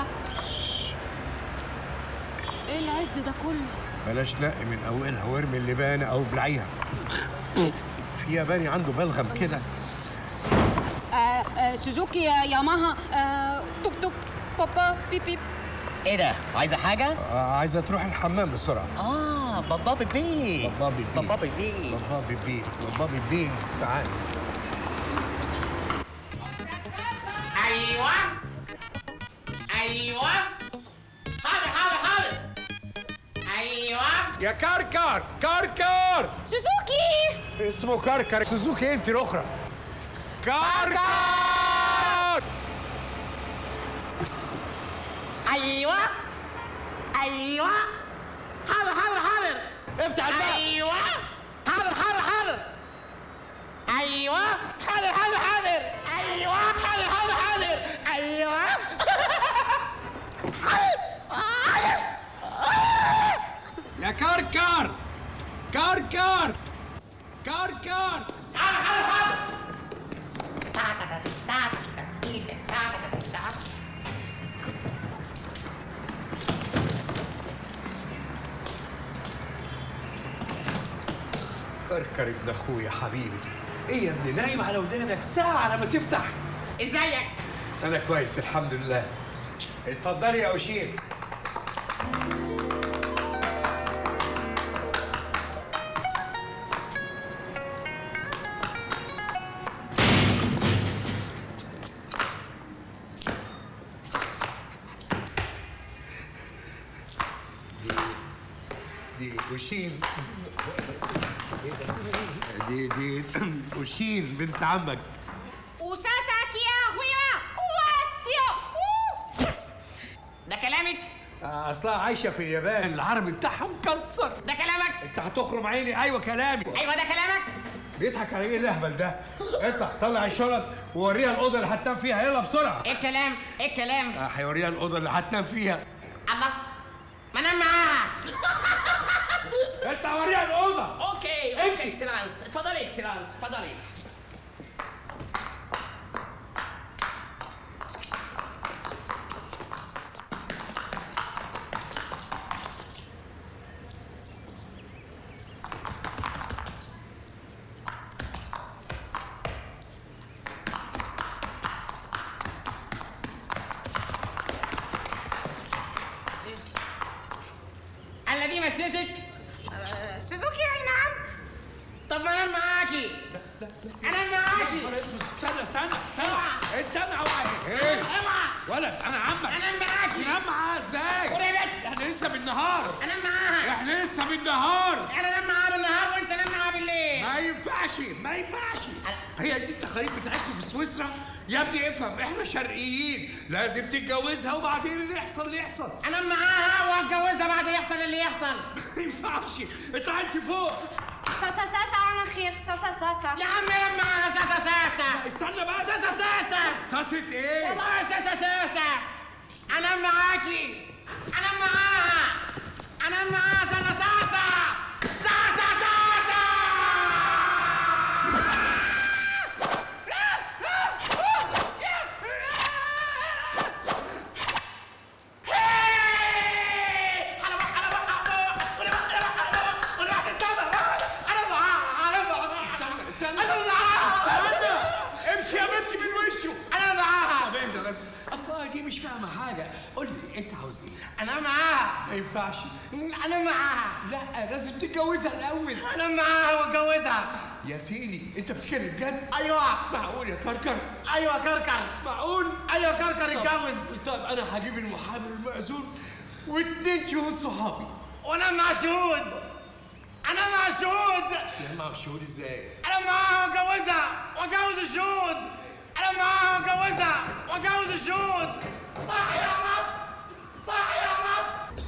ايه العز ده كله بلاش نقي من اولها وارمي اللبانه او بلعيها في ياباني عنده بلغم كده آه آه سوزوكي يا ياماها آه توك توك بابا بيب بيب ايه ده عايزه حاجه عايزه تروح الحمام بسرعه اه بابا بيبي بابا بيبي بابا بيبي بابا بيبي بابا بيبي تعال ايوه ايوه حاضر حاضر حاضر ايوه يا كركر كركر سوزوكي اسمه كركر سوزوكي انت الاخرى كركر ايوه ايوه حاضر حاضر حاضر افتح الباب ايوه حاضر حاضر حاضر ايوه حاضر حاضر حاضر ايوه حاضر حاضر حاضر ايوه حاضر حاضر يا كركر كركر كركر حاضر حاضر حاضر كركر ابن اخويا حبيبي ايه يا ابني نايم على ودانك ساعه لما تفتح ازيك انا كويس الحمد لله اتفضلي يا وشير دي وشين دي دي وشين بنت عمك وساساكي يا هويا واستيو ده كلامك اصلها عايشه في اليابان العربي بتاعها مكسر ده كلامك انت هتخرم عيني ايوه كلامي ايوه ده كلامك بيضحك على ايه الاهبل ده اطلع طلع الشنط ووريها الاوضه اللي هتنام فيها يلا بسرعه ايه الكلام ايه الكلام آه، هيوريها الاوضه اللي هتنام فيها الله ما انام معاها انت هوريها الاوضه اوكي اوكي اكسلانس اتفضلي اكسلانس اتفضلي انا دي مسيتك سوزوكي اي نعم طب ما انام معاكي انام معاكي استنى استنى استنى استنى اوعى ايه اوعى ولد انا عمك انام معاكي تنام معاها ازاي قريبك احنا لسه بالنهار انام معاها احنا لسه بالنهار انا انام معاها بالنهار وانت نام معاها بالليل ما ينفعش ما ينفعش هي دي التقاليد بتاعتكم في سويسرا يا ابني افهم احنا شرقيين لازم تتجوزها وبعدين اللي يحصل اللي يحصل انام معاها واتجوزها بعد يحصل اللي يحصل ما ينفعش اطلع انت فوق ساسا ساسا على خير ساسا ساسا يا عم انام معاها ساسا ساسا استنى بس ساسا ساسا ساسة ايه والله ساسا ساسا انام معاكي انام معاها انام معاها ساسا ساسا ساسا ساسا استنى استنى امشي يا بنتي من وشه انا معاها طب اهدى بس اصلا دي مش فاهمه حاجه قول لي انت عاوز ايه انا معاها ما ينفعش انا معاها لا لازم تتجوزها الاول انا معاها واتجوزها يا سيدي انت بتتكلم بجد ايوه معقول يا كركر ايوه كركر معقول ايوه كركر طب- اتجوز طب انا هجيب المحامي المأذون واتنين شهود صحابي وانا مع شهود انا مع شهود يا مع شهود ازاي انا معاها واتجوزها واتجوز الشهود انا معاها واتجوزها واتجوز الشهود صح يا مصر صح يا مصر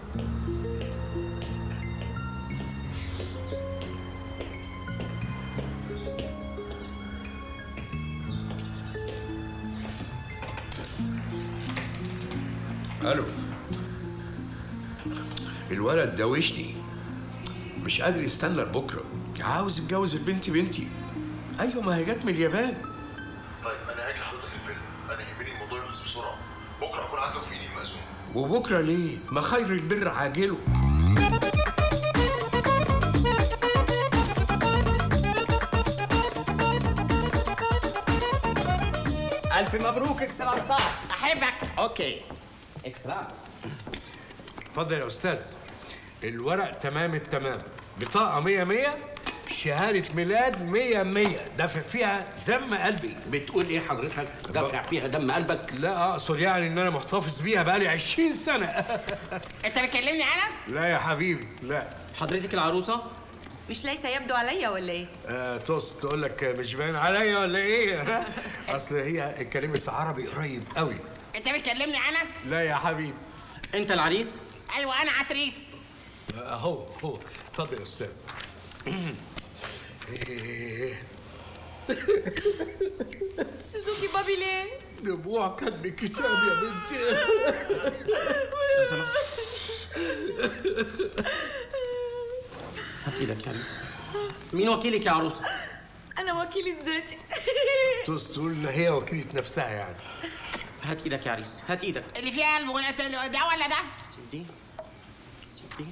الو الولد دوشني مش قادر يستنى لبكره عاوز يتجوز البنت بنتي ايوه ما هي جت من اليابان طيب انا هاجي لحضرتك الفيلم انا يهمني الموضوع يخلص بسرعه بكره اكون عندك في ايدي المأذون وبكره ليه ما خير البر عاجله الف مبروك اكسلانسات احبك اوكي اكسلانس اتفضل يا استاذ الورق تمام التمام بطاقة مية مية شهادة ميلاد مية مية دافع فيها دم قلبي بتقول ايه حضرتك دافع فيها دم قلبك لا اقصد يعني ان انا محتفظ بيها بقالي 20 سنة انت بتكلمني انا لا يا حبيبي لا حضرتك العروسة مش ليس يبدو عليا ولا ايه؟ آه توست تقول لك مش باين عليا ولا ايه اصل هي اتكلمت عربي قريب قوي انت بتكلمني انا لا يا حبيبي انت العريس ايوه انا عتريس اهو هو اتفضل يا استاذ إيه. سوزوكي بابي ليه؟ دموع كان بكتاب يا بنتي لو سمحت هات ايدك يا عريس مين وكيلك يا عروسه أنا وكيلة ذاتي توست تقول ان هي وكيلة نفسها يعني هات ايدك يا عريس هات ايدك اللي فيها قلب ولا- ده ولا ده سيدي سيدي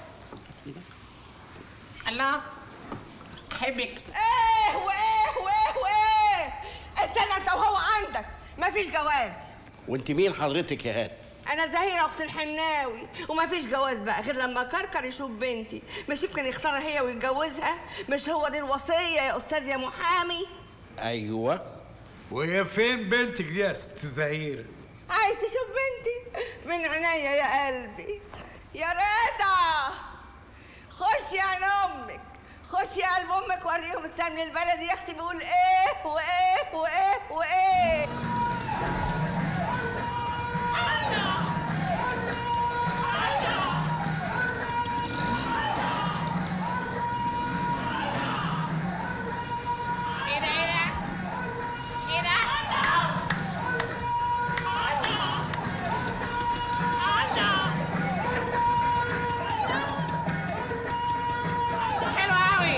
الله احبك ايه وايه وايه وايه استنى انت وهو عندك مفيش جواز وانت مين حضرتك يا هاد انا زهيره اخت الحناوي ومفيش جواز بقى غير لما كركر يشوف بنتي مش يمكن يختارها هي ويتجوزها مش هو دي الوصيه يا استاذ يا محامي ايوه وهي فين بنتك دي يا ست زهير عايز تشوف بنتي من عينيا يا قلبي يا رضا خش يا عين امك خش يا قلب امك وريهم السن البلدي يا اختي بيقول ايه وايه وايه وايه ايه ده ايه ده ايه ده حلو قوي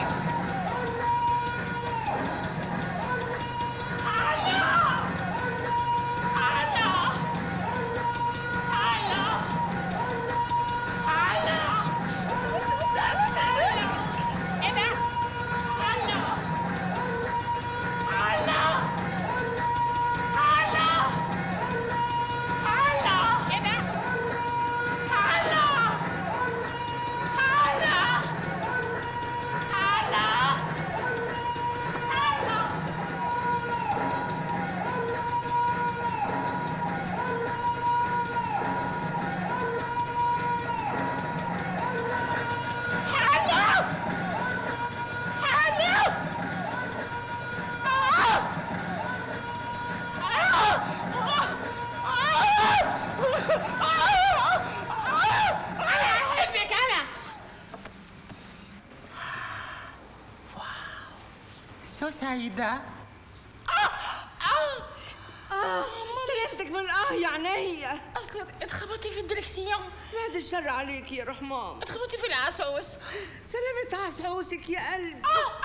انا احبك انا سو سعيدة آه سلامتك من اه يا عينيا اصل اتخبطتي في الدركسيون بعد الشر عليك يا رحمام اتخبطتي في العسوس سلامة عسعوسك يا قلبي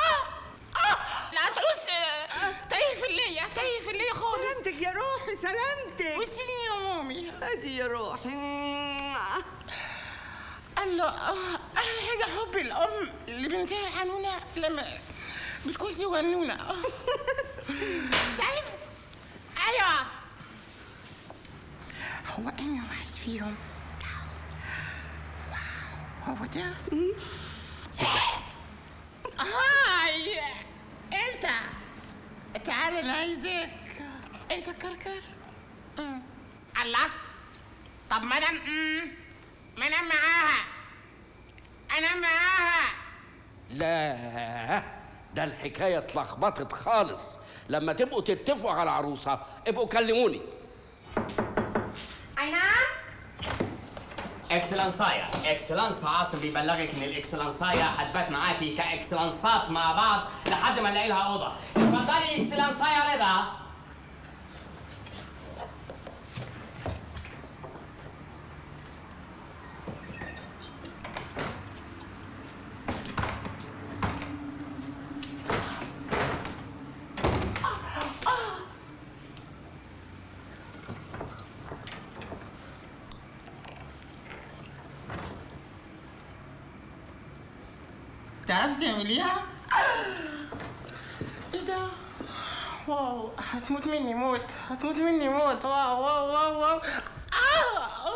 العسوس آه، تايه في اللية تايه في اللية خالص سلامتك يا روحي سلامتك وسيني يا مامي ادي يا روحي الله آه، احلى حاجة حب الام لبنتها الحنونة لما بتكون صغنونة شايف ايوه هو انا واحد فيهم واو هو ده هاي انت تعال انا عايزك انت كركر مم. الله طب ما انا مم. ما انا معاها انا معاها لا ده الحكايه اتلخبطت خالص لما تبقوا تتفقوا على عروسه ابقوا كلموني اي نعم اكسلانسايا اكسلانس عاصم بيبلغك ان الاكسلانسايا هتبات معاكي كاكسلانسات مع بعض لحد ما نلاقي لها اوضه اتفضلي اكسلانسايا رضا تعرف تعمليها؟ ايه ده؟ واو هتموت مني موت هتموت مني موت واو واو واو واو آه.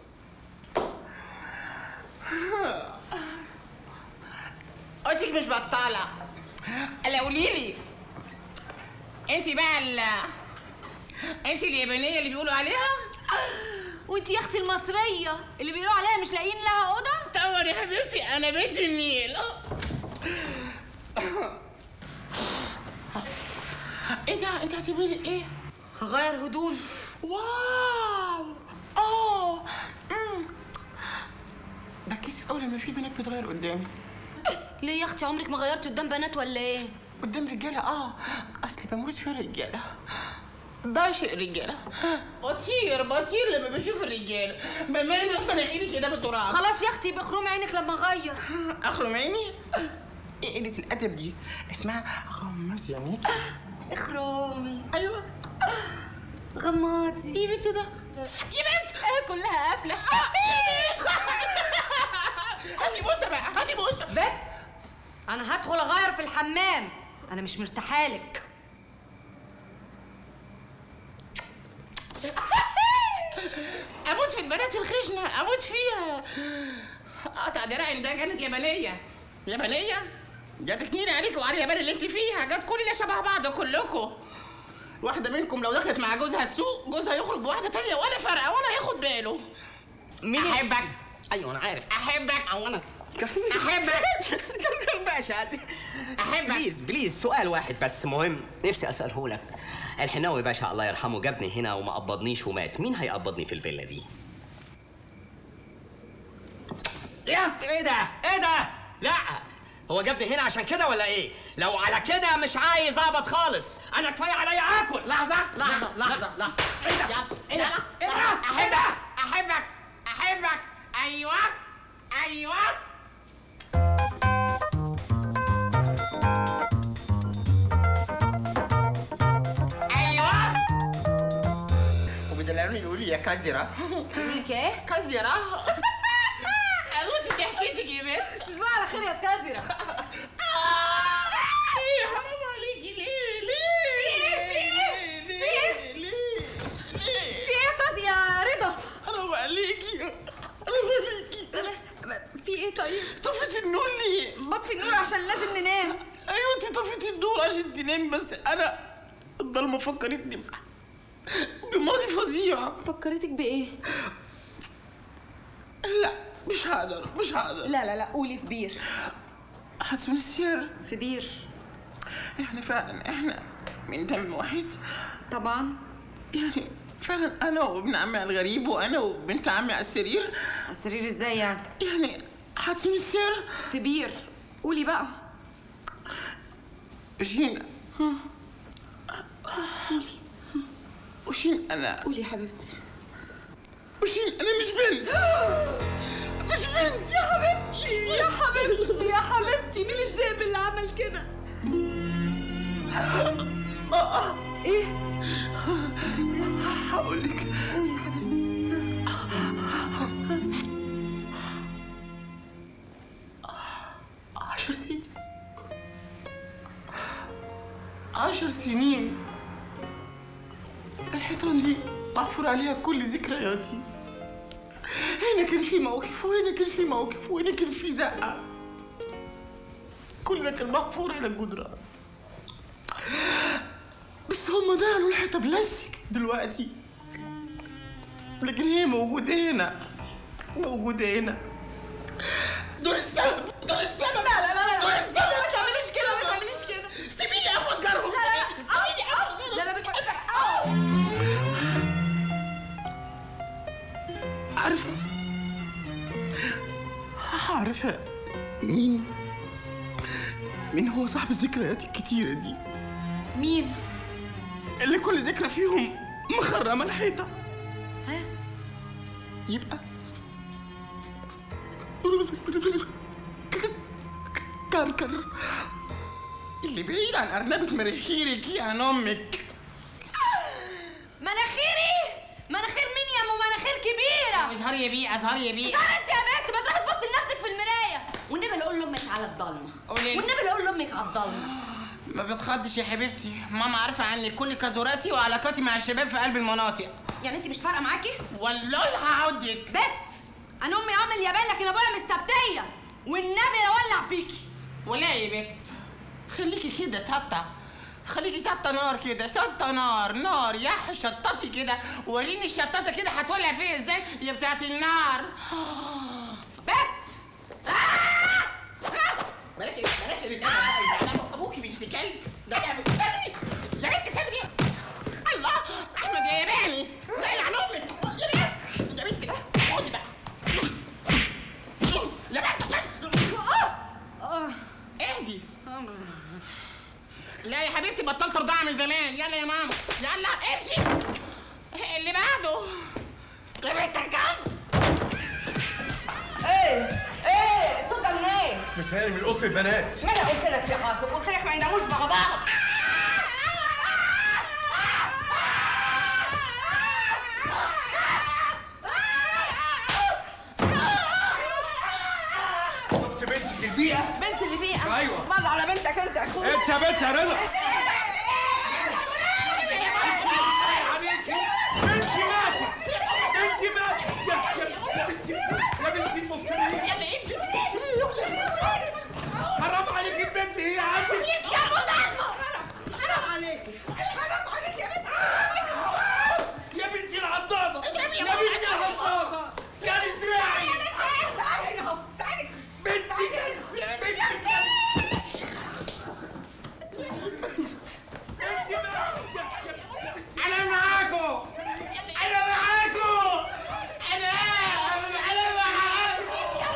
قلتك مش بطالة الا قولي لي انت بقى ال انت اليابانية اللي بيقولوا عليها وانت يا اختي المصريه اللي بيقولوا عليها مش لاقيين لها اوضه طبعا يا حبيبتي انا بنت النيل ايه ده انت هتعملي ايه هغير هدوم واو اه أمم. بتكسف قوي لما في بنات بتغير قدامي ليه يا اختي عمرك ما غيرتي قدام بنات ولا ايه قدام رجاله اه اصلي بموت في الرجاله بعشق الرجاله بطير بطير لما بشوف الرجاله بمرمي مناخيري كده بالتراب خلاص يا اختي بخروم عينك لما اغير اخرم عيني ايه قله الادب دي اسمها غمض عينيك اخرومي ايوه غماضي ايه بنت ده يا بنت ايه كلها قافله هاتي بوسه بقى هاتي بوسه بنت انا هدخل اغير في الحمام انا مش مرتاحه لك اموت في البنات الخشنه اموت فيها قطع دراعي ده كانت يابانيه يابانيه جاتك نيلة عليك وعلى اليابان اللي انت فيها جت كلنا شبه بعض كلكم واحدة منكم لو دخلت مع جوزها السوق جوزها يخرج بواحدة تانية ولا فارقة ولا ياخد باله مين أحبك ايوه انا عارف أحبك او انا أحبك باشا أحبك بليز بليز سؤال واحد بس مهم نفسي اساله لك الحناوي باشا الله يرحمه جابني هنا وما قبضنيش ومات مين هيقبضني في الفيلا دي يا ايه ده ايه ده لا هو جابني هنا عشان كده ولا ايه لو على كده مش عايز اقبض خالص انا كفايه عليا اكل لحظة لحظة لحظة لحظة ايه ده؟ ايه ده؟ ايه ده؟ أحبك أحبك أحبك أيوه أيوه أيوه وبدلعوني يقول لي يا كازرة ليك ايه كازرة أموت في ضحكتك يا بنت تصبح على خير يا كازرة إيه حرام عليكي ليه ليه في ايه في ايه ليه ليه في ايه يا كازي يا رضا حرام عليكي حرام عليكي في ايه طيب طفت النور ليه؟ بطفي النور عشان لازم ننام ايوه انت طفيتي النور عشان تنام بس انا الضلمه فكرتني ب- بماضي فظيع فكرتك بايه لا مش هقدر مش هقدر لا لا لا قولي في بير هتسون السير في بير احنا فعلا احنا من دم واحد طبعا يعني فعلا انا وابن عمي الغريب وانا وبنت عمي على السرير على السرير ازاي يعني يعني هتسون السير في بير قولي بقى وشين وشين انا قولي يا حبيبتي وشين انا مش بنت مش بنت يا حبيبتي يا حبيبتي يا حبيبتي مين الذئب اللي عمل كده ايه هقول لك قولي يا حبيبتي عشر سنين عشر سنين الحيطان دي محفور عليها كل ذكرياتي هنا كان في موقف وهنا كان في موقف وهنا كان في زقة كل ده كان محفور على الجدران بس هما دهنوا الحيطة بلاستيك دلوقتي لكن هي موجودة هنا موجودة هنا دول السبب دول السبب لا لا لا لا دول لا السبب ما تعمليش كده ما تعمليش كده سيبيني افكرهم لا لا لا سيبيني افكرهم لا لا بت... عارفة عارفة مين مين هو صاحب الذكريات الكتيرة دي مين اللي كل ذكرى فيهم مخرمة الحيطة ها يبقى كركر اللي بعيد عن أرنبة مناخيرك يا أمك مناخيري مناخير مين يا ام مناخير كبيره اظهري يا بيه اظهري يا بيه اظهر انت يا بنت ما تروحي تبصي لنفسك في المرايه والنبي اللي اقول لامك على الضلمه قولي لي. والنبي اللي اقول لامك على الضلمه ما بتخضش يا حبيبتي ماما عارفه عني كل كزوراتي وعلاقاتي مع الشباب في قلب المناطق يعني انت مش فارقه معاكي والله هعضك بت انا امي ام اليابان لكن ابويا مش سبتيه والنبي لولع فيكي ولا يا بت خليكي كده شطه خليكي شطه نار كده شطه نار نار يا شطتي كده وريني الشطاطه كده هتولع فيها ازاي يا بتاعت النار بت بلاش بلاش اللي تعمل انا ابوكي بنت كلب ده يا بنت صدري يا بنت صدري الله احمد يا ياباني لا يلعن امك يا بنت يا بنت خدي بقى يا بنت اهدي لا يا حبيبتي بطلت رضاعة من زمان يلا يا ماما يلا امشي اللي بعده يا بنت اركب ايه ايه الصوت ده منين؟ بتهيألي من اوضه البنات ما انا قلت لك يا قاسم قلت لك ما يناموش مع بعض شفت بنتك البيئه بنت اللي بيئة أيوة. اسم الله على بنتك انت يا اخويا انت يا بنت يا رضا عليكي بنتي ماتت بنتي ماتت يا يا بنتي يا بنتي المفترية حرام عليك البنت هي عندك يا ابو ضلمه حرام عليك حرام عليك يا بنت يا بنتي العضاضة اضربي يا يا ماما. بنتي العضاضة كان دراعي تعالي اهو تعالي بنتي كان بنتي كان بنتي ماتت انا معاكم انا معاكم انا انا معاكم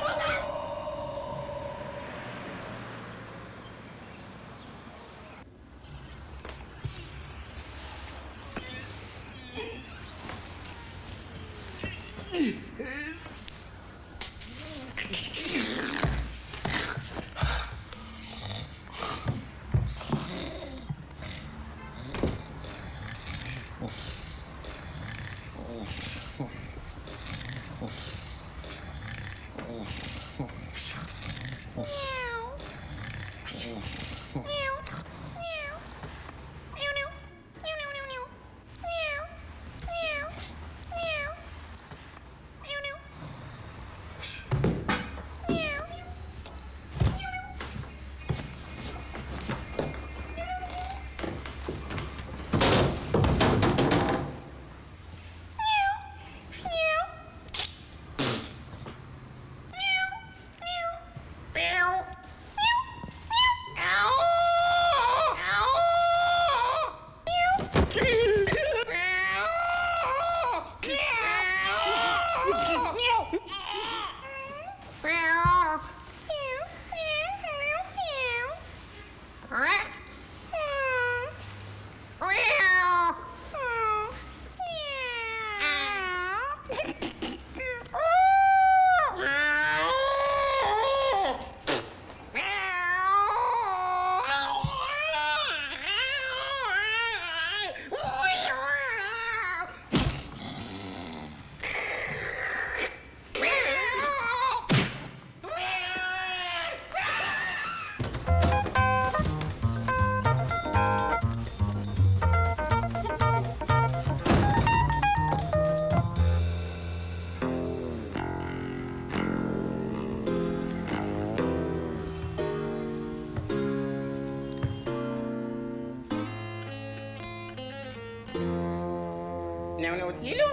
نونوتيلو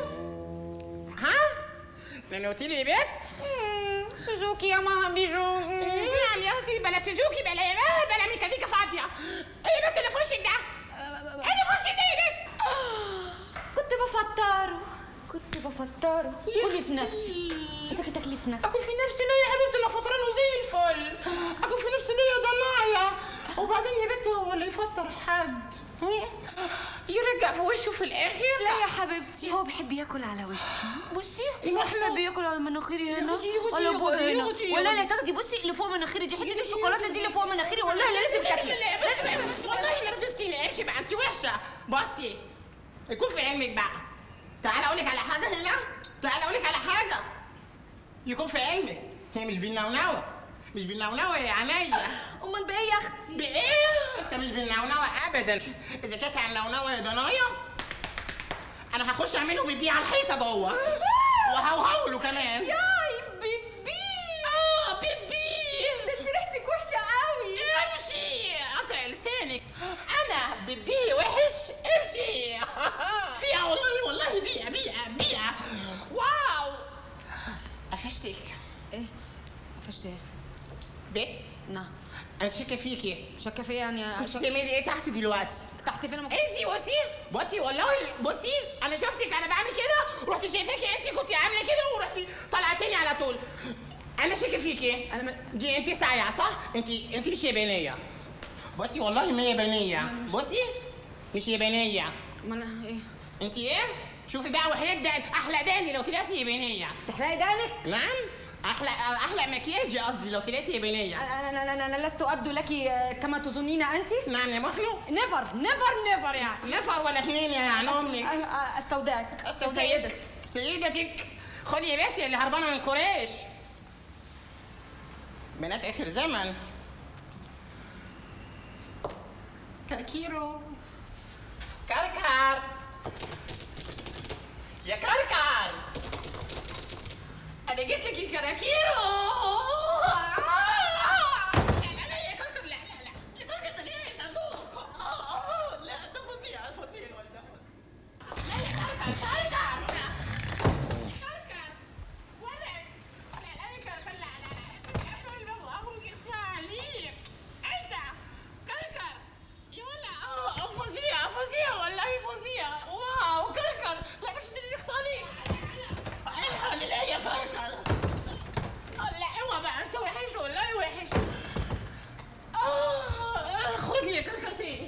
ها نونوتيلو يا بيت سوزوكي يا ماما بيجو نعم يا اختي بلا سوزوكي بلا بلا ميكانيكا فاضيه ايه بيت اللي في وشك ده ايه اللي في وشك ده يا بيت كنت بفطره كنت بفطره كلي في نفسي اذا كنت تاكلي في نفسي اكل في نفسي ليه يا حبيبتي انا فطرانه زي الفل اكل في نفسي ليه يا ضنايا وبعدين يا بنتي هو اللي يفطر حد هم؟ يرجع في وشه في الاخر لا يا حبيبتي هو بيحب ياكل على وشي بصي بيحب ياكل على مناخيري هنا ياخدي- ياخدي- ولا بقى ياخدي- هنا ياخدي- ولا لا ياخدي. تاخدي بصي اللي فوق مناخيري دي حتة الشوكولاته دي اللي فوق مناخيري والله لا لازم تاكلي بس والله نرفزتيني امشي بقى انت وحشه بصي يكون في علمك بقى تعالى اقول لك على حاجه هنا تعالى اقول لك على حاجه يكون في علمك هي مش بالنونوه مش بالنونوه يا عينيا امال بايه يا اختي بايه انت مش بالنونوه ابدا اذا كانت على النونوه يا ضنايا انا هخش اعمله بيبي على الحيطه جوه وهوهوله كمان ياي بيبي اه بيبي ده انت ريحتك وحشه قوي امشي قطع لسانك انا بيبي وحش امشي بيئة والله والله بيئة بيئة بيئة واو قفشتك ايه قفشت ايه بيت نعم انا شاكه فيكي شاكه فيا يعني كنت شك- بتعملي ايه تحت دلوقتي تحت فين أنا- انتي بصي بصي والله بصي انا شفتك انا بعمل كده رحت شايفاكي انت كنت عامله كده ورحتي طلعتني على طول انا شاكه فيكي انا دي انت سايعه صح انت انت مش يابانيه بصي والله ما يابانيه بصي مش يابانيه ما انا ايه انت ايه شوفي بقى وحياة ده احلى داني لو طلعتي يابانيه تحلقي دقنك نعم احلى احلى مكياج قصدي لو طلعتي يابانيه انا انا انا, أنا لست ابدو لك آه، كما تظنين انت نعم يا مخلو نيفر نيفر نيفر يعني نفر ولا اتنين يا عن امك أ- أ- استودعك استودعك سيدتي سيدتك خدي يا بنتي اللي هربانه من قريش بنات اخر زمن كركيرو كركر يا كركر انا جيت لك يا كراكيرو لا لا لا يا كركر لا لا لا يا كركر بلاش صندوق آه، آه، لا ده فظيع فظيع الولد ده لا يا كركر كركر كركر ولد لا لا يا كركر لا لا لا اسمي افتح الباب واخرج يغسل عليك انت كركر يا ولا اه فظيع فظيع والله فظيع واو كركر لا مش تدري يغسل عليك الحق لا يا كركر لا اوعى بقى انت وحش والله وحش اه خدني يا كركر تاني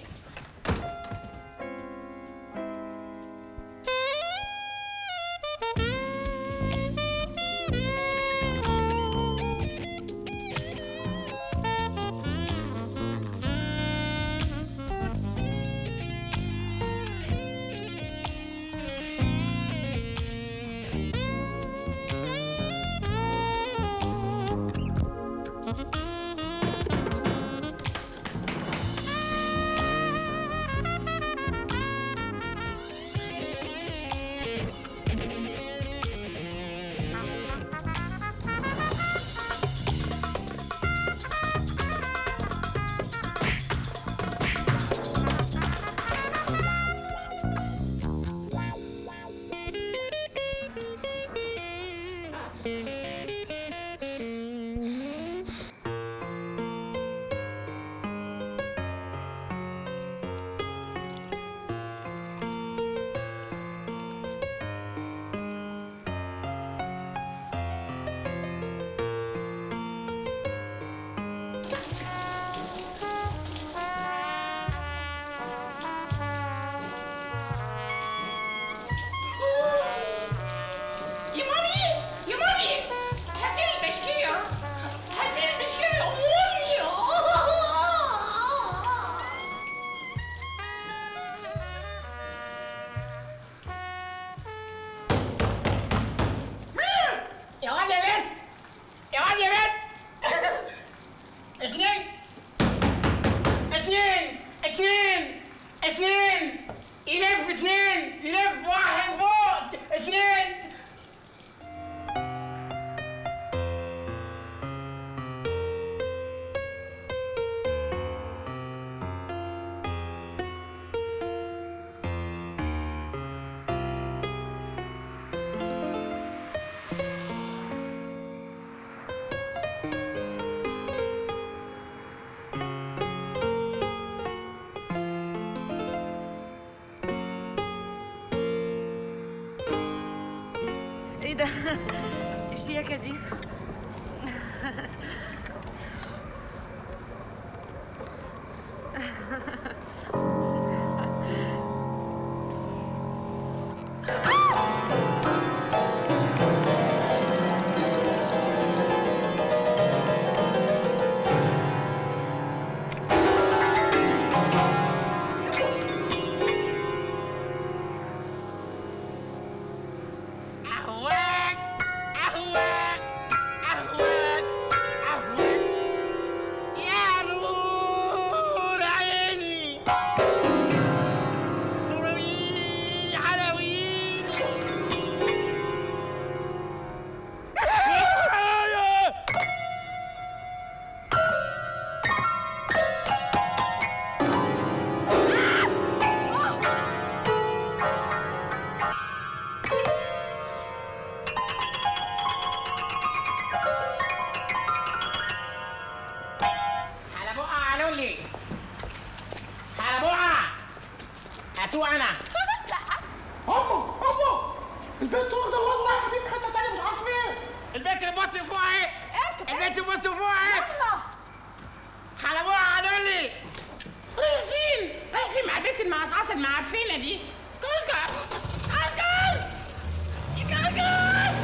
يا مامي يا مامي هاتي لي تشكيلة هاتي لي تشكيلة يا أمي يا واد يا بنت يا واد يا بنت اتنين اتنين اتنين اتنين يلف اتنين يلف واحد فوق اتنين ايه ده الشياكه دي أهواك أهواك أهواك اسوق انا امه امه البنت واخده الواد رايحه بيه في حته تانيه مش عارف فين البنت اللي بص فوق اهي البنت اللي بص فوق اهي يلا حلبوها قالوا لي رايح فين؟ رايح فين مع البنت المعصعصه المعفنه دي؟ كركر كركر كركر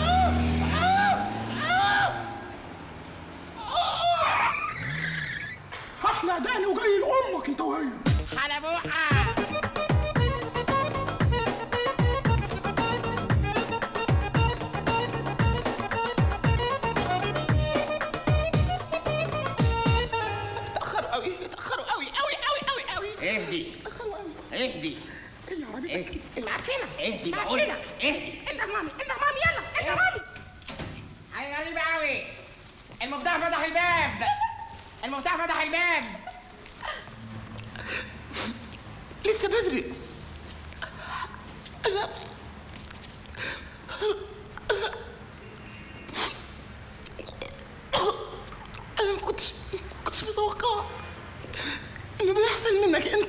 احلى دقن وجاي لامك انت وهي حلبوها اتأخروا قوي اتأخروا قوي قوي قوي قوي قوي اهدي اهدي اهدي المعفنة اهدي بقول لك اهدي انت مامي انت مامي يلا انت مامي حاجة غريبة قوي المفتاح فتح الباب المفتاح فتح الباب لسه بدري انا انا ما كنتش ما كنتش متوقعه ان ده يحصل منك انت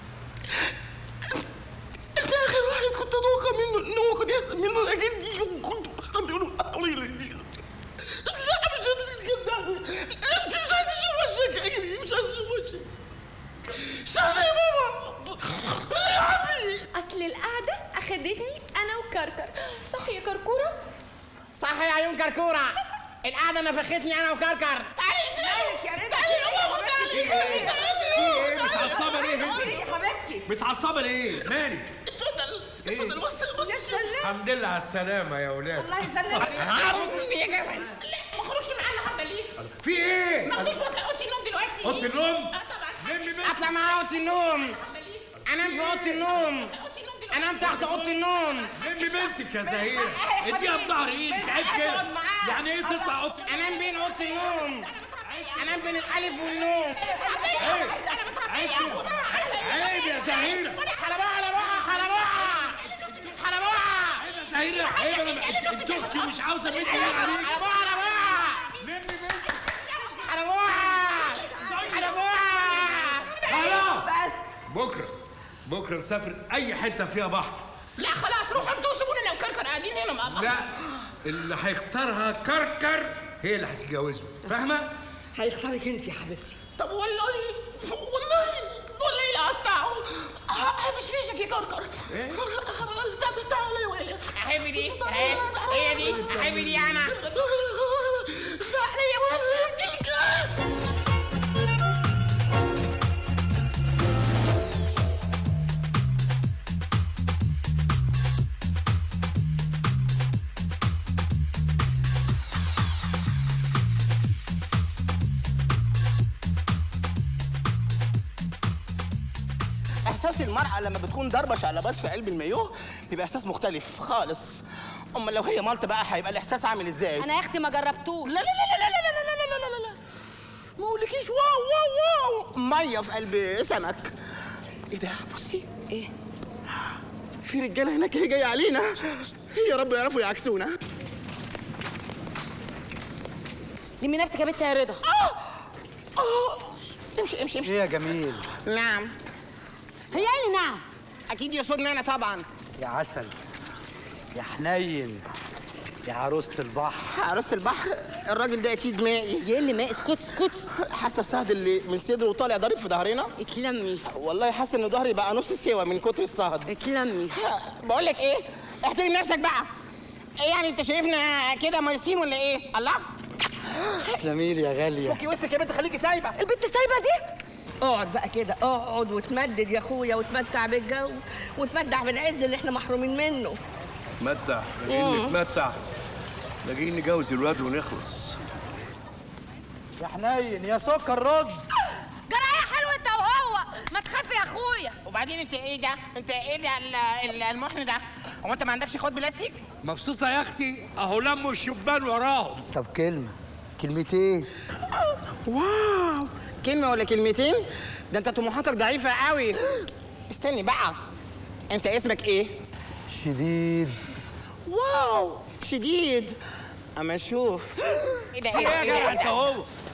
انت اخر واحد كنت اتوقع منه ان هو كنت يحصل منه الاكيد دي وكنت حد يقول قليله دي لا مش قادر كده انا مش مش عايز اشوف وشك اجري مش عايز اشوف وشك شاهد يا ماما يا حبيبي اصل القعده اخدتني انا وكركر صح يا كركوره صح يا عيون كركوره القعده نفختني انا وكركر تعالي مالك يا رضا تعالي يا يا حبيبتي تعالي في ايه؟ متعصبة ليه انت؟ يا حبيبتي متعصبة ليه؟ مالك؟ اتفضل اتفضل بص بص يا سلام الحمد لله على السلامة يا ولاد الله يسلمك عمي يا جمال لا ما اخرجش معانا النهارده ليه؟ في ايه؟ ما اخدوش وقت اوضه النوم دلوقتي اوضه النوم؟ اه طبعا لمي بنت اطلع معاه اوضه النوم انام في اوضه النوم انام تحت اوضه النوم لمي بنتك يا زهير اديها بظهر ايدك عيب كده يعني ايه تطلع اوضه انام بين اوضه النوم انام بين الالف والنوم عيب كده عيب يا زهيرة حلبوها حلبوها حلبوها حلبوها زهيرة عيب انا انت اختي مش عاوزة مني ايه عليك حلبوها حلبوها لمي بنتك حلبوها حلبوها خلاص بس بكرة بكرة نسافر أي حتة فيها بحر لا خلاص روحوا انتوا سيبوني انا وكركر قاعدين هنا مع بعض لا اللي هيختارها كركر هي اللي هتتجوزه فاهمة؟ هيختارك انت يا حبيبتي طب والله والله والله لا اقطعه هفش فيشك يا كركر طب تعالى يا ولد احب دي اهي هي دي احب دي انا تعالى يا ولد احساس المرأة لما بتكون ضربة شقلباز في قلب المايوه بيبقى احساس مختلف خالص اما لو هي مالت بقى هيبقى الاحساس عامل ازاي انا يا اختي ما جربتوش لا لا لا لا لا لا لا لا لا لا لا ما اقولكيش واو واو واو ميه في قلب سمك ايه ده بصي ايه في رجاله هناك هي جايه علينا يا رب يعرفوا يعكسونا لمي نفسك يا بنت يا رضا اه امشي امشي امشي ايه يا جميل نعم هي اللي نعم اكيد يا صوت انا طبعا يا عسل يا حنين يا عروسة البحر عروسة البحر الراجل ده اكيد مائي يا اللي مائي اسكت اسكت حاسه الصهد اللي من صدره وطالع ضارب في ظهرنا اتلمي والله حاسه ان ظهري بقى نص سوا من كتر الصهد اتلمي بقول لك ايه احترم نفسك بقى ايه يعني انت شايفنا كده مايسين ولا ايه الله تسلمي لي يا غالية فكي وسطك يا بنت خليكي سايبه البنت سايبه دي اقعد بقى كده اقعد وتمدد يا اخويا وتمتع بالجو وتمتع بالعز اللي احنا محرومين منه متع جايين نتمتع ده جايين نجوز الواد ونخلص يا حنين يا سكر رد جرايه حلوه انت وهو ما تخافي يا اخويا وبعدين انت ايه ده انت ايه ده ال- ال- المحن ده هو انت ما عندكش خد بلاستيك مبسوطة يا أختي أهو لموا الشبان وراهم طب كلمة كلمتين واو كلمه ولا كلمتين ده انت طموحاتك ضعيفه قوي استني بقى انت اسمك ايه شديد واو شديد اما اشوف ايه ده ايه يا جدع انت اهو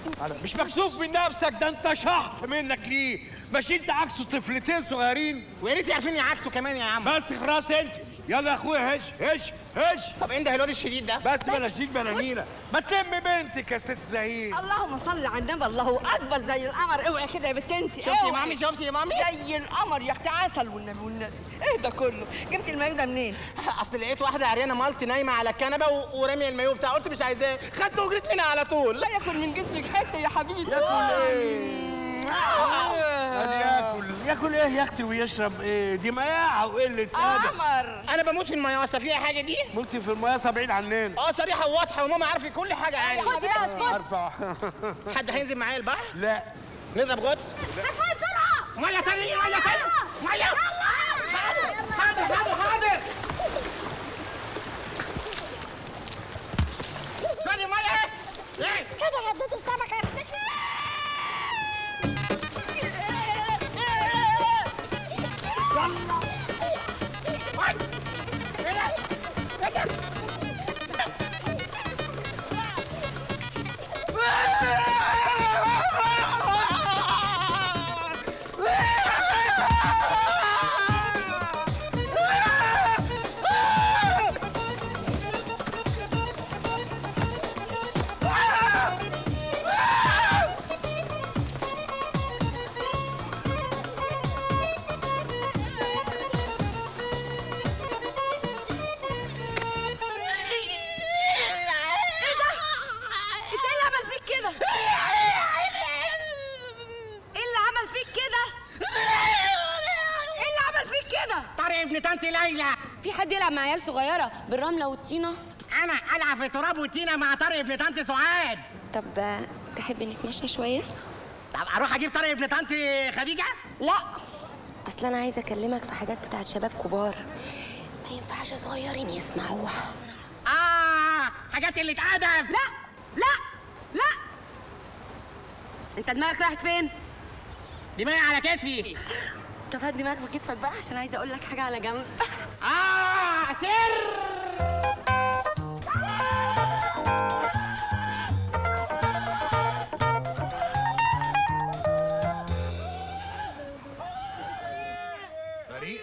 أنا مش مكسوف من نفسك ده انت شحط منك ليه مش انت عكسه طفلتين صغيرين ويا ريت يعرفني عكسه كمان يا عم بس خلاص انت يلا يا اخويا هش هش هش طب انت الواد الشديد ده بس بلاش شيك بلانينا ما تلم بنتك يا ست زهير اللهم صل على النبي الله اكبر زي القمر اوعي كده يا بنت انت شفتي يا مامي شفتي يا مامي زي القمر يا اختي عسل والنبي والنبي ايه ده كله جبت المايو ده منين اصل لقيت واحده عريانه مالتي نايمه على الكنبه و- وراميه المايو بتاعها قلت مش عايزاه خدته وجريت منها على طول لا ياكل من جسمك حته يا حبيبي ياكل ايه ادي ياكل ياكل ايه يا اختي ويشرب ايه دي مياعه وقله ادب قمر انا بموت في المياسه فيها حاجه دي موتي في المياسه بعيد عننا اه صريحه وواضحه وماما عارفه كل حاجه يعني اسكت بقى، اسكت. عارفه حد هينزل معايا البحر لا نضرب غطس ميه تانية ميه تانية ميه حاضر حاضر حاضر خدي ميه ايه كده غديت السمكة ايه ده؟ انت ايه اللي عمل فيك كده؟ ايه اللي عمل فيك كده؟ ايه اللي عمل فيك كده؟ طارق ابن طنط ليلى في حد يلعب مع عيال صغيرة بالرملة والطينة انا العب في التراب والتينه مع طارق ابن طنط سعاد طب آه، تحب نتمشى شوية؟ طب اروح اجيب طارق ابن طنط خديجه لا اصل انا عايزة اكلمك في حاجات بتاعت شباب كبار ما ينفعش صغيرين يسمعوها اه حاجات اللي ادب لا لا لا انت دماغك راحت فين؟ دماغي على كتفي طب هات دماغك بكتفك بقى عشان عايزة اقول لك حاجة على جنب اه سر فريق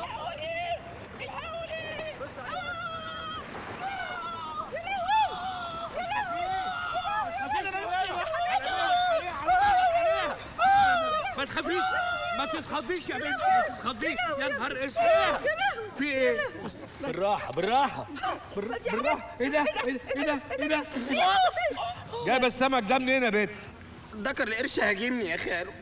ما تخافيش ما تتخضيش يا بنتي ما تتخضيش يا نهار اسود في ايه؟ بس بالراحة بالراحة بالر- بالراحة ايه ده؟ ايه ده؟ ايه ده؟ ايه ده؟ جايبة السمك ده منين يا بنت؟ ذكر القرش هاجمني يا خالو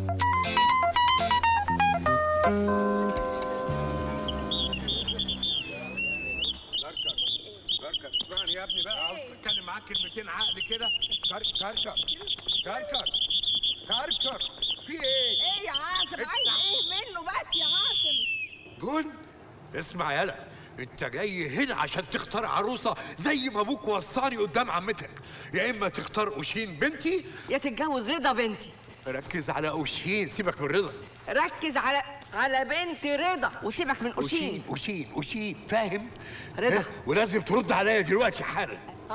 كركر كركر اسمعني يا ابني بقى عاوز اتكلم معاك كلمتين عقل كده كركر كركر كركر كركر في ايه؟ ايه يا عاصم عايز ايه منه بس يا عاصم جون اسمع يالا انت جاي هنا عشان تختار عروسه زي ما ابوك وصاني قدام عمتك يا اما تختار اوشين بنتي يا تتجوز رضا بنتي ركز على اوشين سيبك من رضا ركز على على بنت رضا وسيبك من اوشين أشين اوشين اوشين فاهم رضا. اه؟ ولازم ترد عليا دلوقتي حالا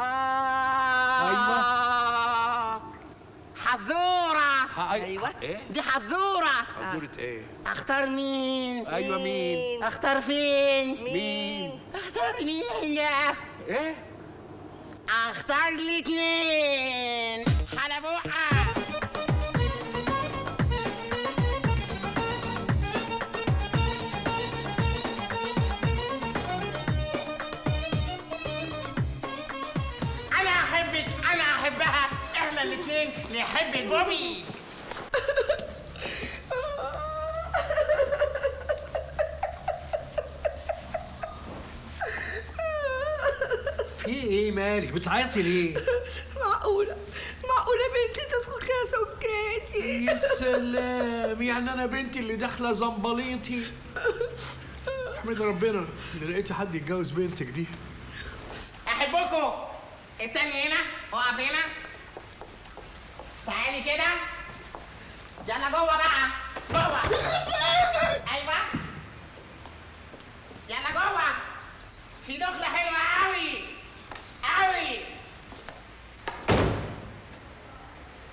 ايوه حزوره ايوه ايه دي حزوره حزورة ايه اختار مين ايوه مين اختار فين مين اختار مين ايه اختار الاتنين حلبوقه انا احبك انا احبها احنا الاتنين نحب البوبي في ايه مالك بتعيطي ليه معقولة معقولة بنتي تدخل كده سكاتي يا سلام يعني انا بنتي اللي داخله زنبليطي احمد ربنا ان لقيتي حد يتجوز بنتك دي احبكم استني هنا اقف هنا تعالي كده يلا جوه بقى جوه ايوه يلا جوه في دخله حلوه قوي قوي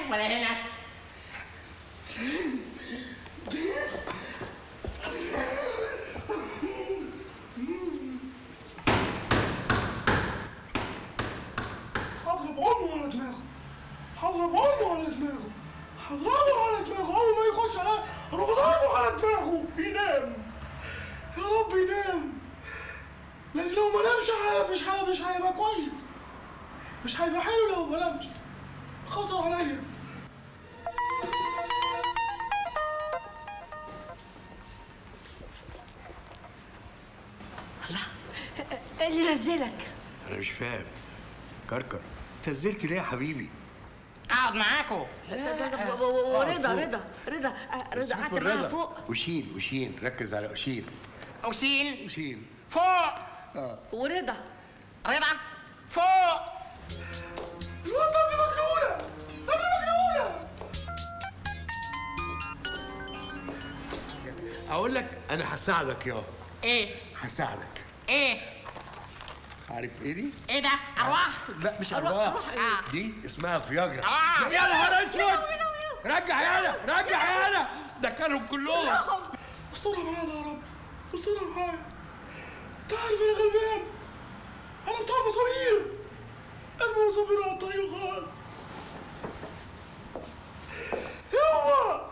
ولا هنا هضرب امه على دماغه هضرب امه على دماغه هضربه على دماغه اول ما يخش عليا اروح ضربه على دماغه ينام يا رب ينام لان لو ما نامش ه- مش ه- مش هيبقى كويس مش هيبقى حلو لو ما نامش خطر عليا ايه اللي نزلك؟ انا مش فاهم كركر انت نزلت ليه يا حبيبي اقعد معاكوا ورضا رضا رضا آه، رضا سيبك قعدت من معاها رضا. فوق وشيل وشيل ركز على وشيل وشيل وشيل فوق اه ورضا رضا فوق الواد ده ابن مجنونه ده ابن مجنونه اقول لك انا هساعدك يا ايه هساعدك ايه عارف ايه دي؟ ايه ده ارواح لا مش أرواح، ارواح أرواح إيه؟ دي اسمها فياجرا آه. يا نهار اسود رجع يالا رجع يالا ده كانوا كلهم استرها معانا يا رب استرها معايا انت عارف انا غلبان انا بتاع مصابير ارمي مصابير على الطريق وخلاص يلا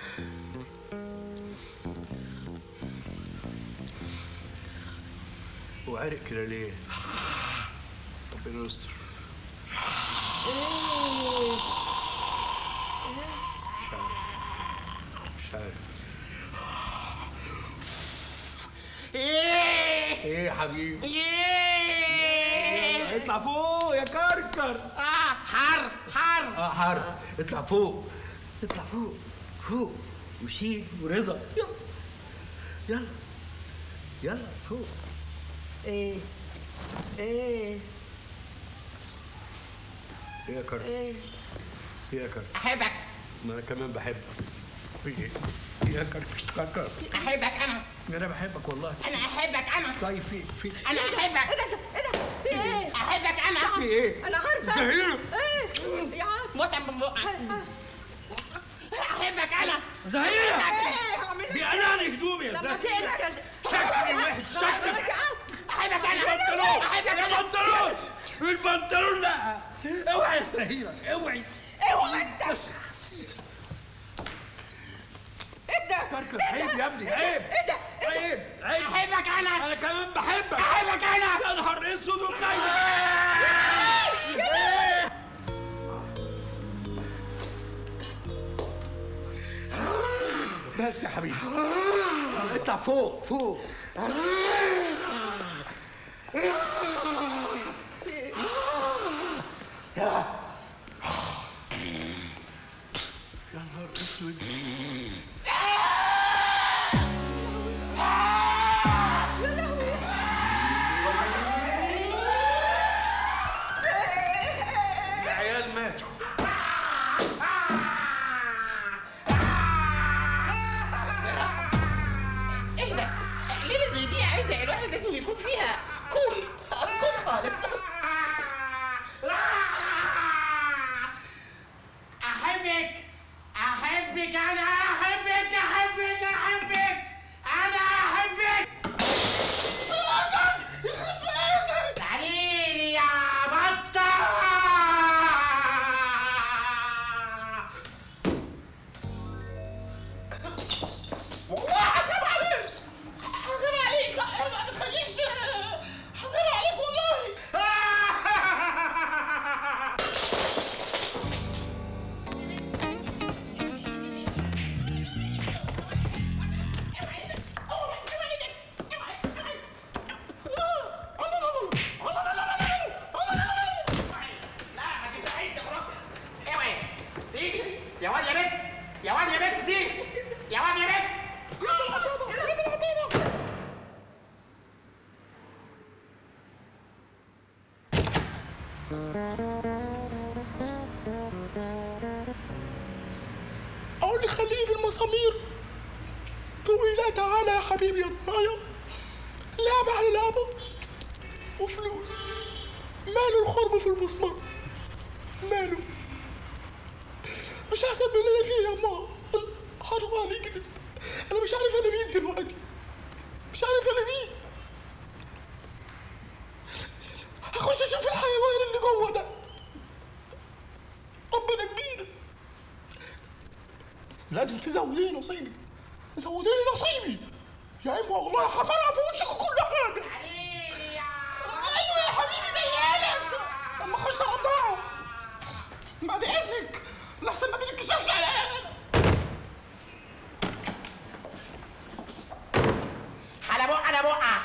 وعرق كده ليه؟ ربنا يستر مش عارف مش عارف ايه ايه يا حبيبي؟ ايه يلا اطلع فوق يا كركر اه حر حر اه حر اطلع فوق اطلع فوق فوق وشيل ورضا يلا يلا يلا فوق ايه ايه ايه يا كركر ايه ايه يا كركر احبك ما انا كمان بحبك في ايه؟ ايه يا كركر كركر احبك انا انا بحبك والله انا احبك انا طيب في في انا احبك ايه ده ايه ده في ايه؟ احبك انا في ايه؟ انا عارفه زهيرة. ايه يا عاصم بص احبك انا زهيرة ايه هعمل لك دي انا هدومي يا لما زهيرة تقلق يا ز- شكلي وحش شكلي خلاص يا عاصم احبك انا البنطلون احبك انا البنطلون البنطلون لا اوعي يا سهيرة اوعي اوعى انت بس ايه ده؟ كركر عيب يا ابني عيب ايه ده؟ عيب عيب احبك انا انا كمان بحبك احبك انا يا نهار اسود ومنيل بس يا حبيبي اطلع فوق فوق يا نهار اسود العيال ماتوا ايه ده ليله زي دي عايزه الواحد لازم يكون فيها كول كول خالص احبك احبك انا احبك احبك احبك انا احبك تعالي يا بطه حرام عليك حرام عليك ما تخليش حرام عليك والله سيبي يا واد يا بنت يا واد يا بنت سيبي يا واد يا بنت اقول لك خليني في المسامير تقولي لا تعالى يا حبيبي يا ضنايا لعبة على لعبة وفلوس ماله الخرم في المسمار ماله مش احسن من اللي انا فيه يا اما حرام عليك انا مش عارف انا مين دلوقتي مش عارف انا مين هخش اشوف الحيوان اللي جوه ده ربنا كبير لازم تزودي لي نصيبي زودي لي نصيبي يا اما والله هفرع في وشك كل حاجه ايوه يا حبيبي جايلك اما اخش ارضعه بعد اذنك لحسن ما بتتكشفش على حلا بقى انا بقى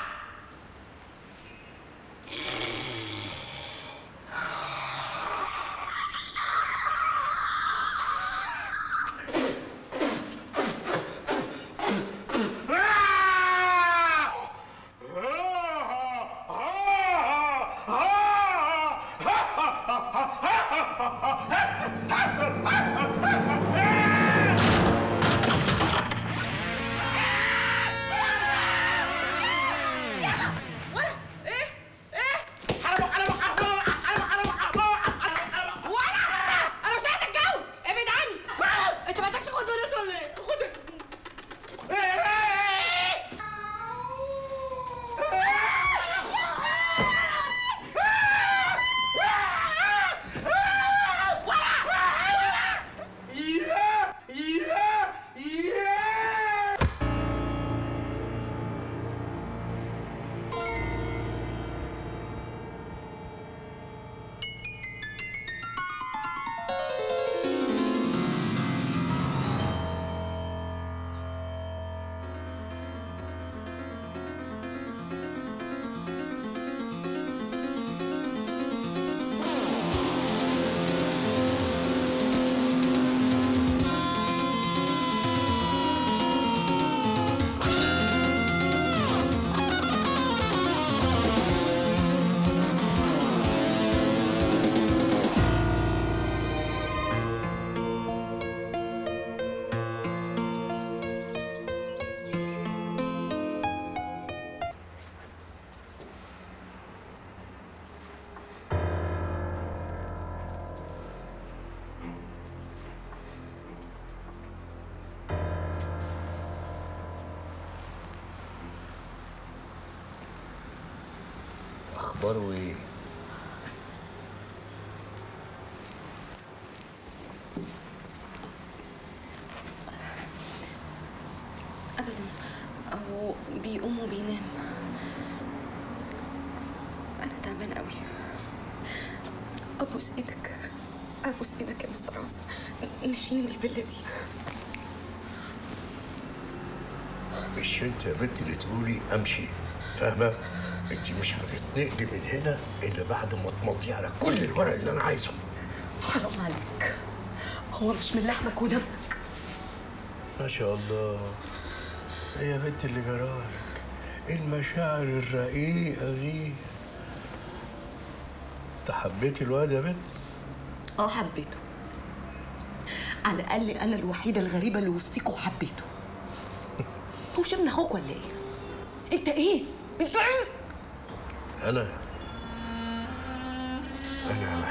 انا مش عايزه اتجوز ابعد عني انت ما عندكش خد بنات ولا ايه خد اخباره ايه ابدا هو بيقوم وبينام انا تعبان قوي ابوس ايدك ابوس ايدك يا مستر عاصم مشيني من الفيلا دي مش انت يا بنت اللي تقولي امشي فاهمه انت مش هتتنقلي من هنا الا بعد ما تمضي على كل الورق اللي انا عايزه حرام عليك هو مش من لحمك ودمك ما شاء الله ايه يا بنت اللي جرالك ايه المشاعر الرقيقه دي انت حبيتي الواد يا بنت اه حبيته على الاقل انا الوحيده الغريبه اللي وسطيكوا وحبيته هو مش ابن اخوك ولا ايه انت ايه انت ايه انا انا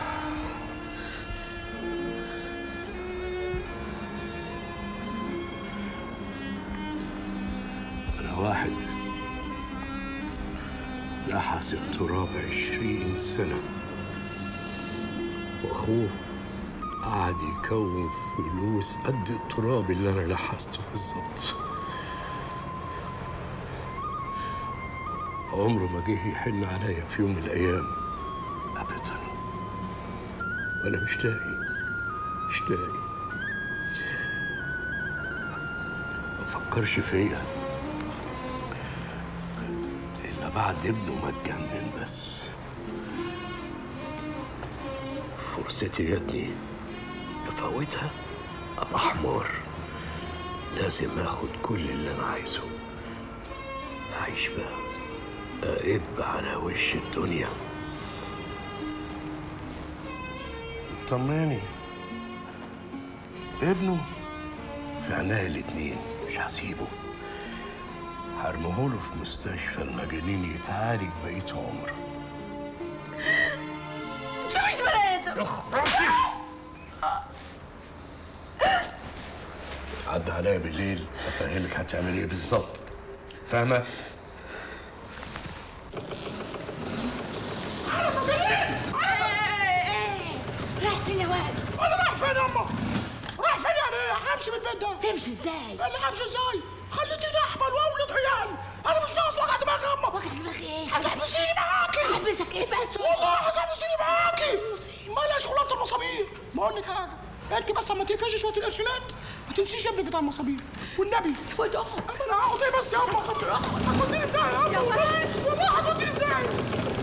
انا واحد لحس التراب عشرين سنة واخوه قعد يكون فلوس قد التراب اللي انا لحسته بالظبط عمره ما جه يحن عليا في يوم من الايام ابدا وانا مش لاقي مش لاقي ما فكرش فيا الا بعد ابنه ما اتجنن بس فرصتي جاتني افوتها ابقى حمار لازم اخد كل اللي انا عايزه اعيش بقى أقب على وش الدنيا طمني ابنه في عناية الاتنين مش هسيبه هرمهوله في مستشفى المجانين يتعالج بقية عمره انت مش بني ادم عدى عليا بالليل افهمك هتعمل ايه بالظبط فاهمه رايح فين يا واد؟ انا رايح فين يا اما؟ رايح فين يعني؟ همشي من البيت ده تمشي ازاي؟ اللي همشي ازاي؟ خليتيني احمل واولد عيال انا مش ناقص وجع دماغ يا اما وجع دماغ ايه؟ هتحبسيني معاكي احبسك ايه بس؟ والله هتحبسيني معاكي مالها شغلانه المصابيح ما اقول لك حاجه انت بس اما تقفشي شويه القرشينات ما تنسيش ابنك بتاع المصابيح والنبي ودعوت انا هقعد ايه بس يا اما هتوديني في داهيه يا اما والله هتوديني في داهيه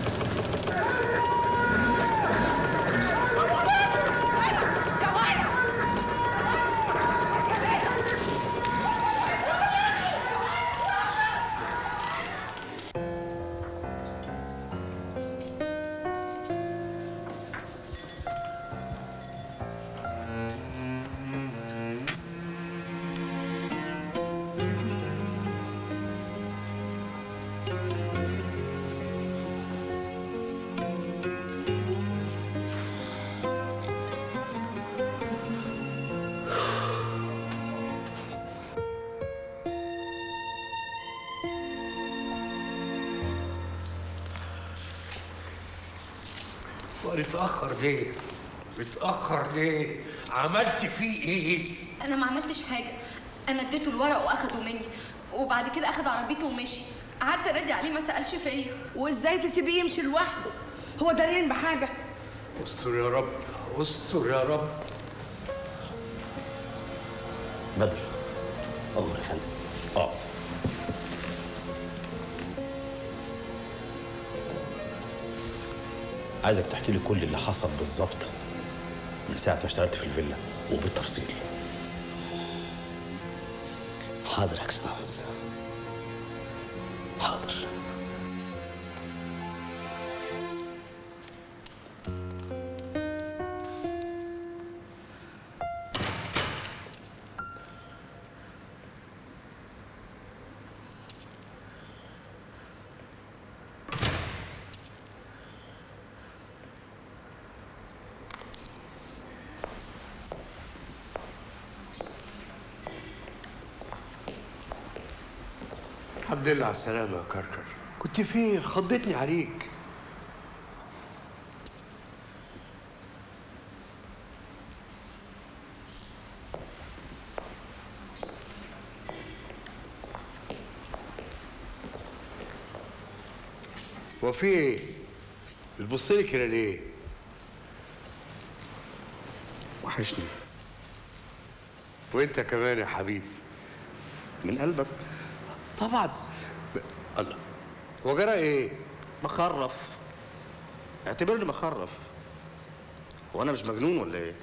اتأخر ليه؟ اتأخر ليه؟ عملت فيه ايه؟ انا ما عملتش حاجه انا اديته الورق واخده مني وبعد كده اخد عربيته ومشي قعدت انادي عليه ما سالش فيا وازاي تسيبيه يمشي لوحده هو دارين بحاجه استر يا رب استر يا رب بدر امر يا فندم اه عايزك تحكي لي كل اللي حصل بالظبط من ساعة ما اشتغلت في الفيلا وبالتفصيل حاضر يا اكسلانس حاضر الحمد لله على السلامة يا كركر كنت فين؟ خضتني عليك هو في ايه؟ بتبص لي كده ليه؟ وحشني وانت كمان يا حبيبي من قلبك طبعا ب- الله هو جرى ايه؟ بخرف اعتبرني بخرف وانا مش مجنون ولا ايه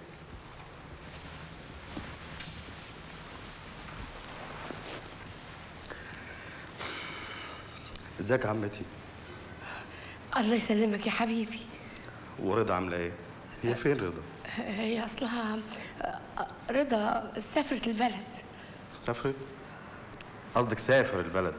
ازيك يا عمتي الله يسلمك يا حبيبي ورضا عامله ايه هي فين رضا هي اصلها رضا سافرت البلد سافرت قصدك سافر البلد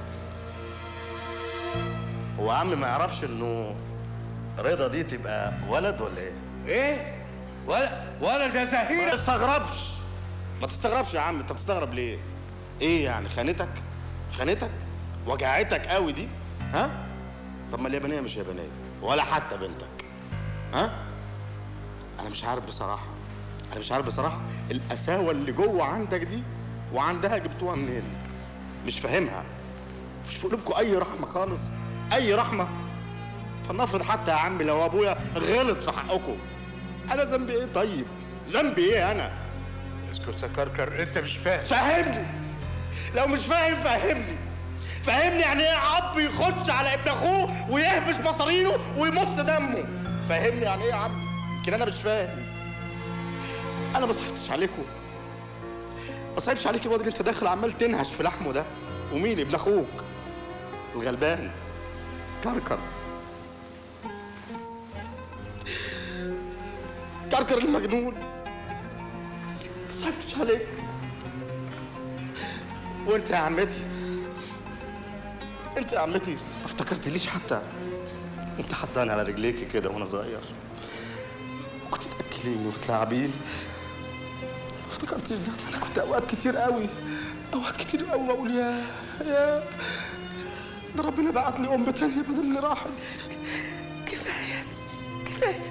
هو عم ما يعرفش انه رضا دي تبقى ولد ولا ايه ايه ولا ولا ده ما زهيرة تستغربش ما تستغربش يا عم انت بتستغرب ليه ايه يعني خانتك خانتك وجعتك قوي دي ها طب ما اليابانيه مش يابانيه ولا حتى بنتك ها انا مش عارف بصراحه انا مش عارف بصراحه القساوه اللي جوه عندك دي وعندها جبتوها منين مش فاهمها مفيش في قلوبكم اي رحمه خالص اي رحمه فلنفرض حتى يا عمي لو ابويا غلط في حقكم انا ذنبي ايه طيب ذنبي ايه انا اسكت يا كركر انت مش فاهم فهمني لو مش فاهم فهمني فهمني يعني ايه اب يخش على ابن اخوه ويهبش مصارينه ويمص دمه فهمني يعني ايه يا عم يمكن انا مش فاهم انا ما صحبتش عليكم ما صحبتش عليك الواد اللي انت داخل عمال تنهش في لحمه ده ومين ابن اخوك الغلبان كركر كركر المجنون ما صحبتش عليك وانت يا عمتي انت يا عمتي ما افتكرتليش حتى انت حطاني على رجليكي كده وانا صغير وكنت تاكليني وتلعبيني ما افتكرتش ده انا كنت اوقات كتير قوي اوقات كتير قوي بقول يا يا ده ربنا بعت لي ام تانية بدل اللي راحت كفايه كفايه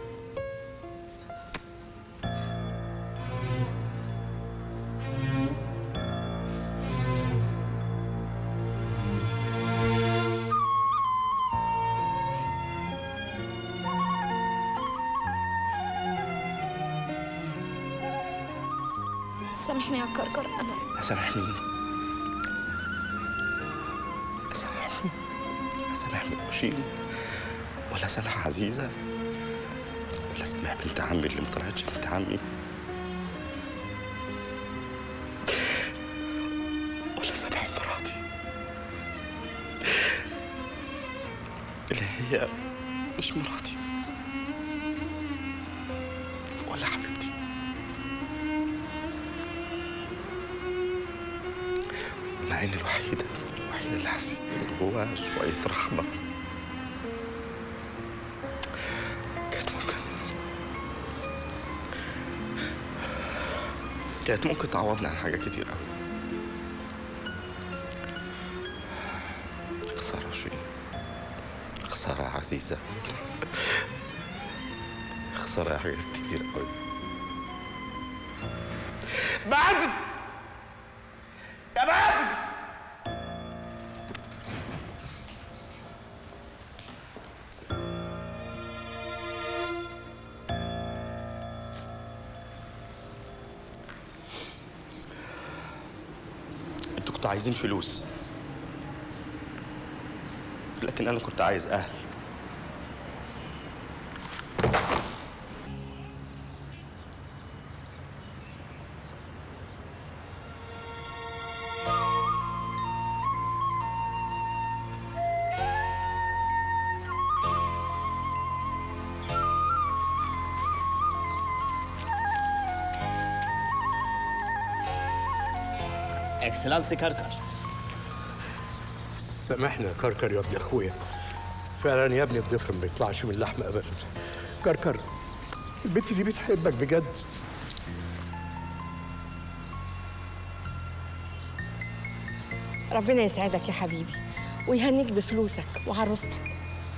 سامحني يا كركر انا اسامح مين؟ اسامح مين؟ اسامح مين وشيل ولا اسامح عزيزة ولا اسامح بنت عمي اللي ما طلعتش بنت عمي ولا اسامح مراتي اللي هي مش مراتي ولا حبيبتي مع ان الوحيدة الوحيدة اللي حسيت ان جواها شوية رحمة كانت ممكن كانت ممكن تعوضني عن حاجات كتير قوي خسارة شيء خسارة عزيزة خسارة حاجات كتير قوي بعد يا بعد انتوا كنتوا عايزين فلوس لكن انا كنت عايز اهل اكسلانسي كركر سامحني يا كركر يا ابن اخويا فعلا يا ابني الضفر ما بيطلعش من اللحم ابدا كركر البنت دي بتحبك بجد ربنا يسعدك يا حبيبي ويهنيك بفلوسك وعروستك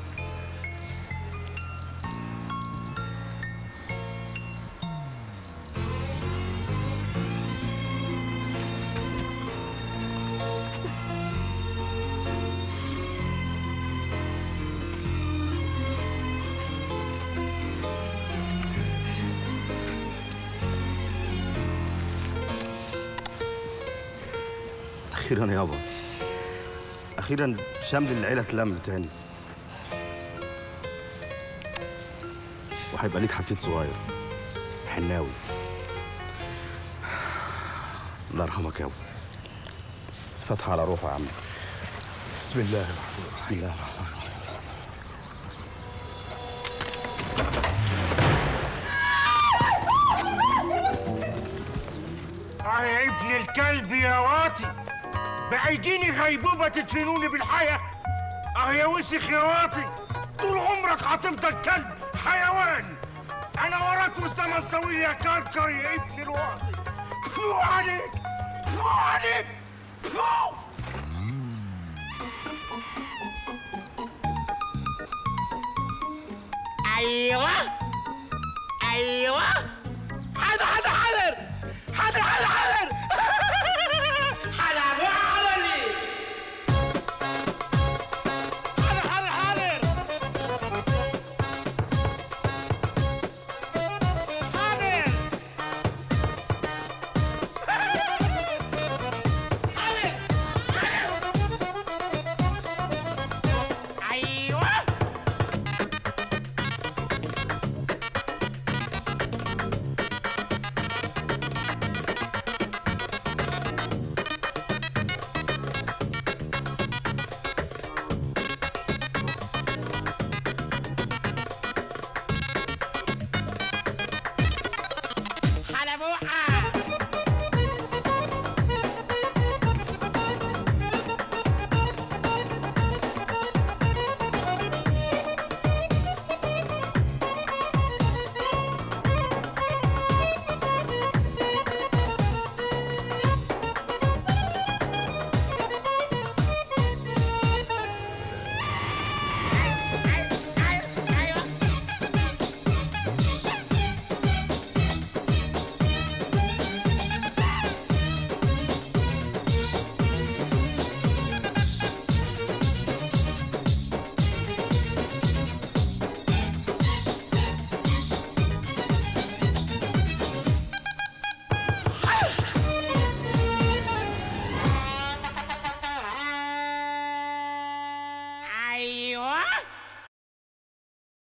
اخيرا يابا اخيرا شمل العيله اتلم تاني وهيبقى ليك حفيد صغير حناوي الله يرحمك يابا فتح على روحه يا عم بسم الله الرحمن الرحيم بسم الله الرحمن الرحيم اه يا ابن الكلب يا واطي بعيديني غيبوبة تدفنوني بالحياة اه يا وسخ يا واطي طول عمرك هتفضل كلب حيوان انا وراك والزمن طويل يا كركر يا ابن الواطي فو عليك فو عليك فو ايوه ايوه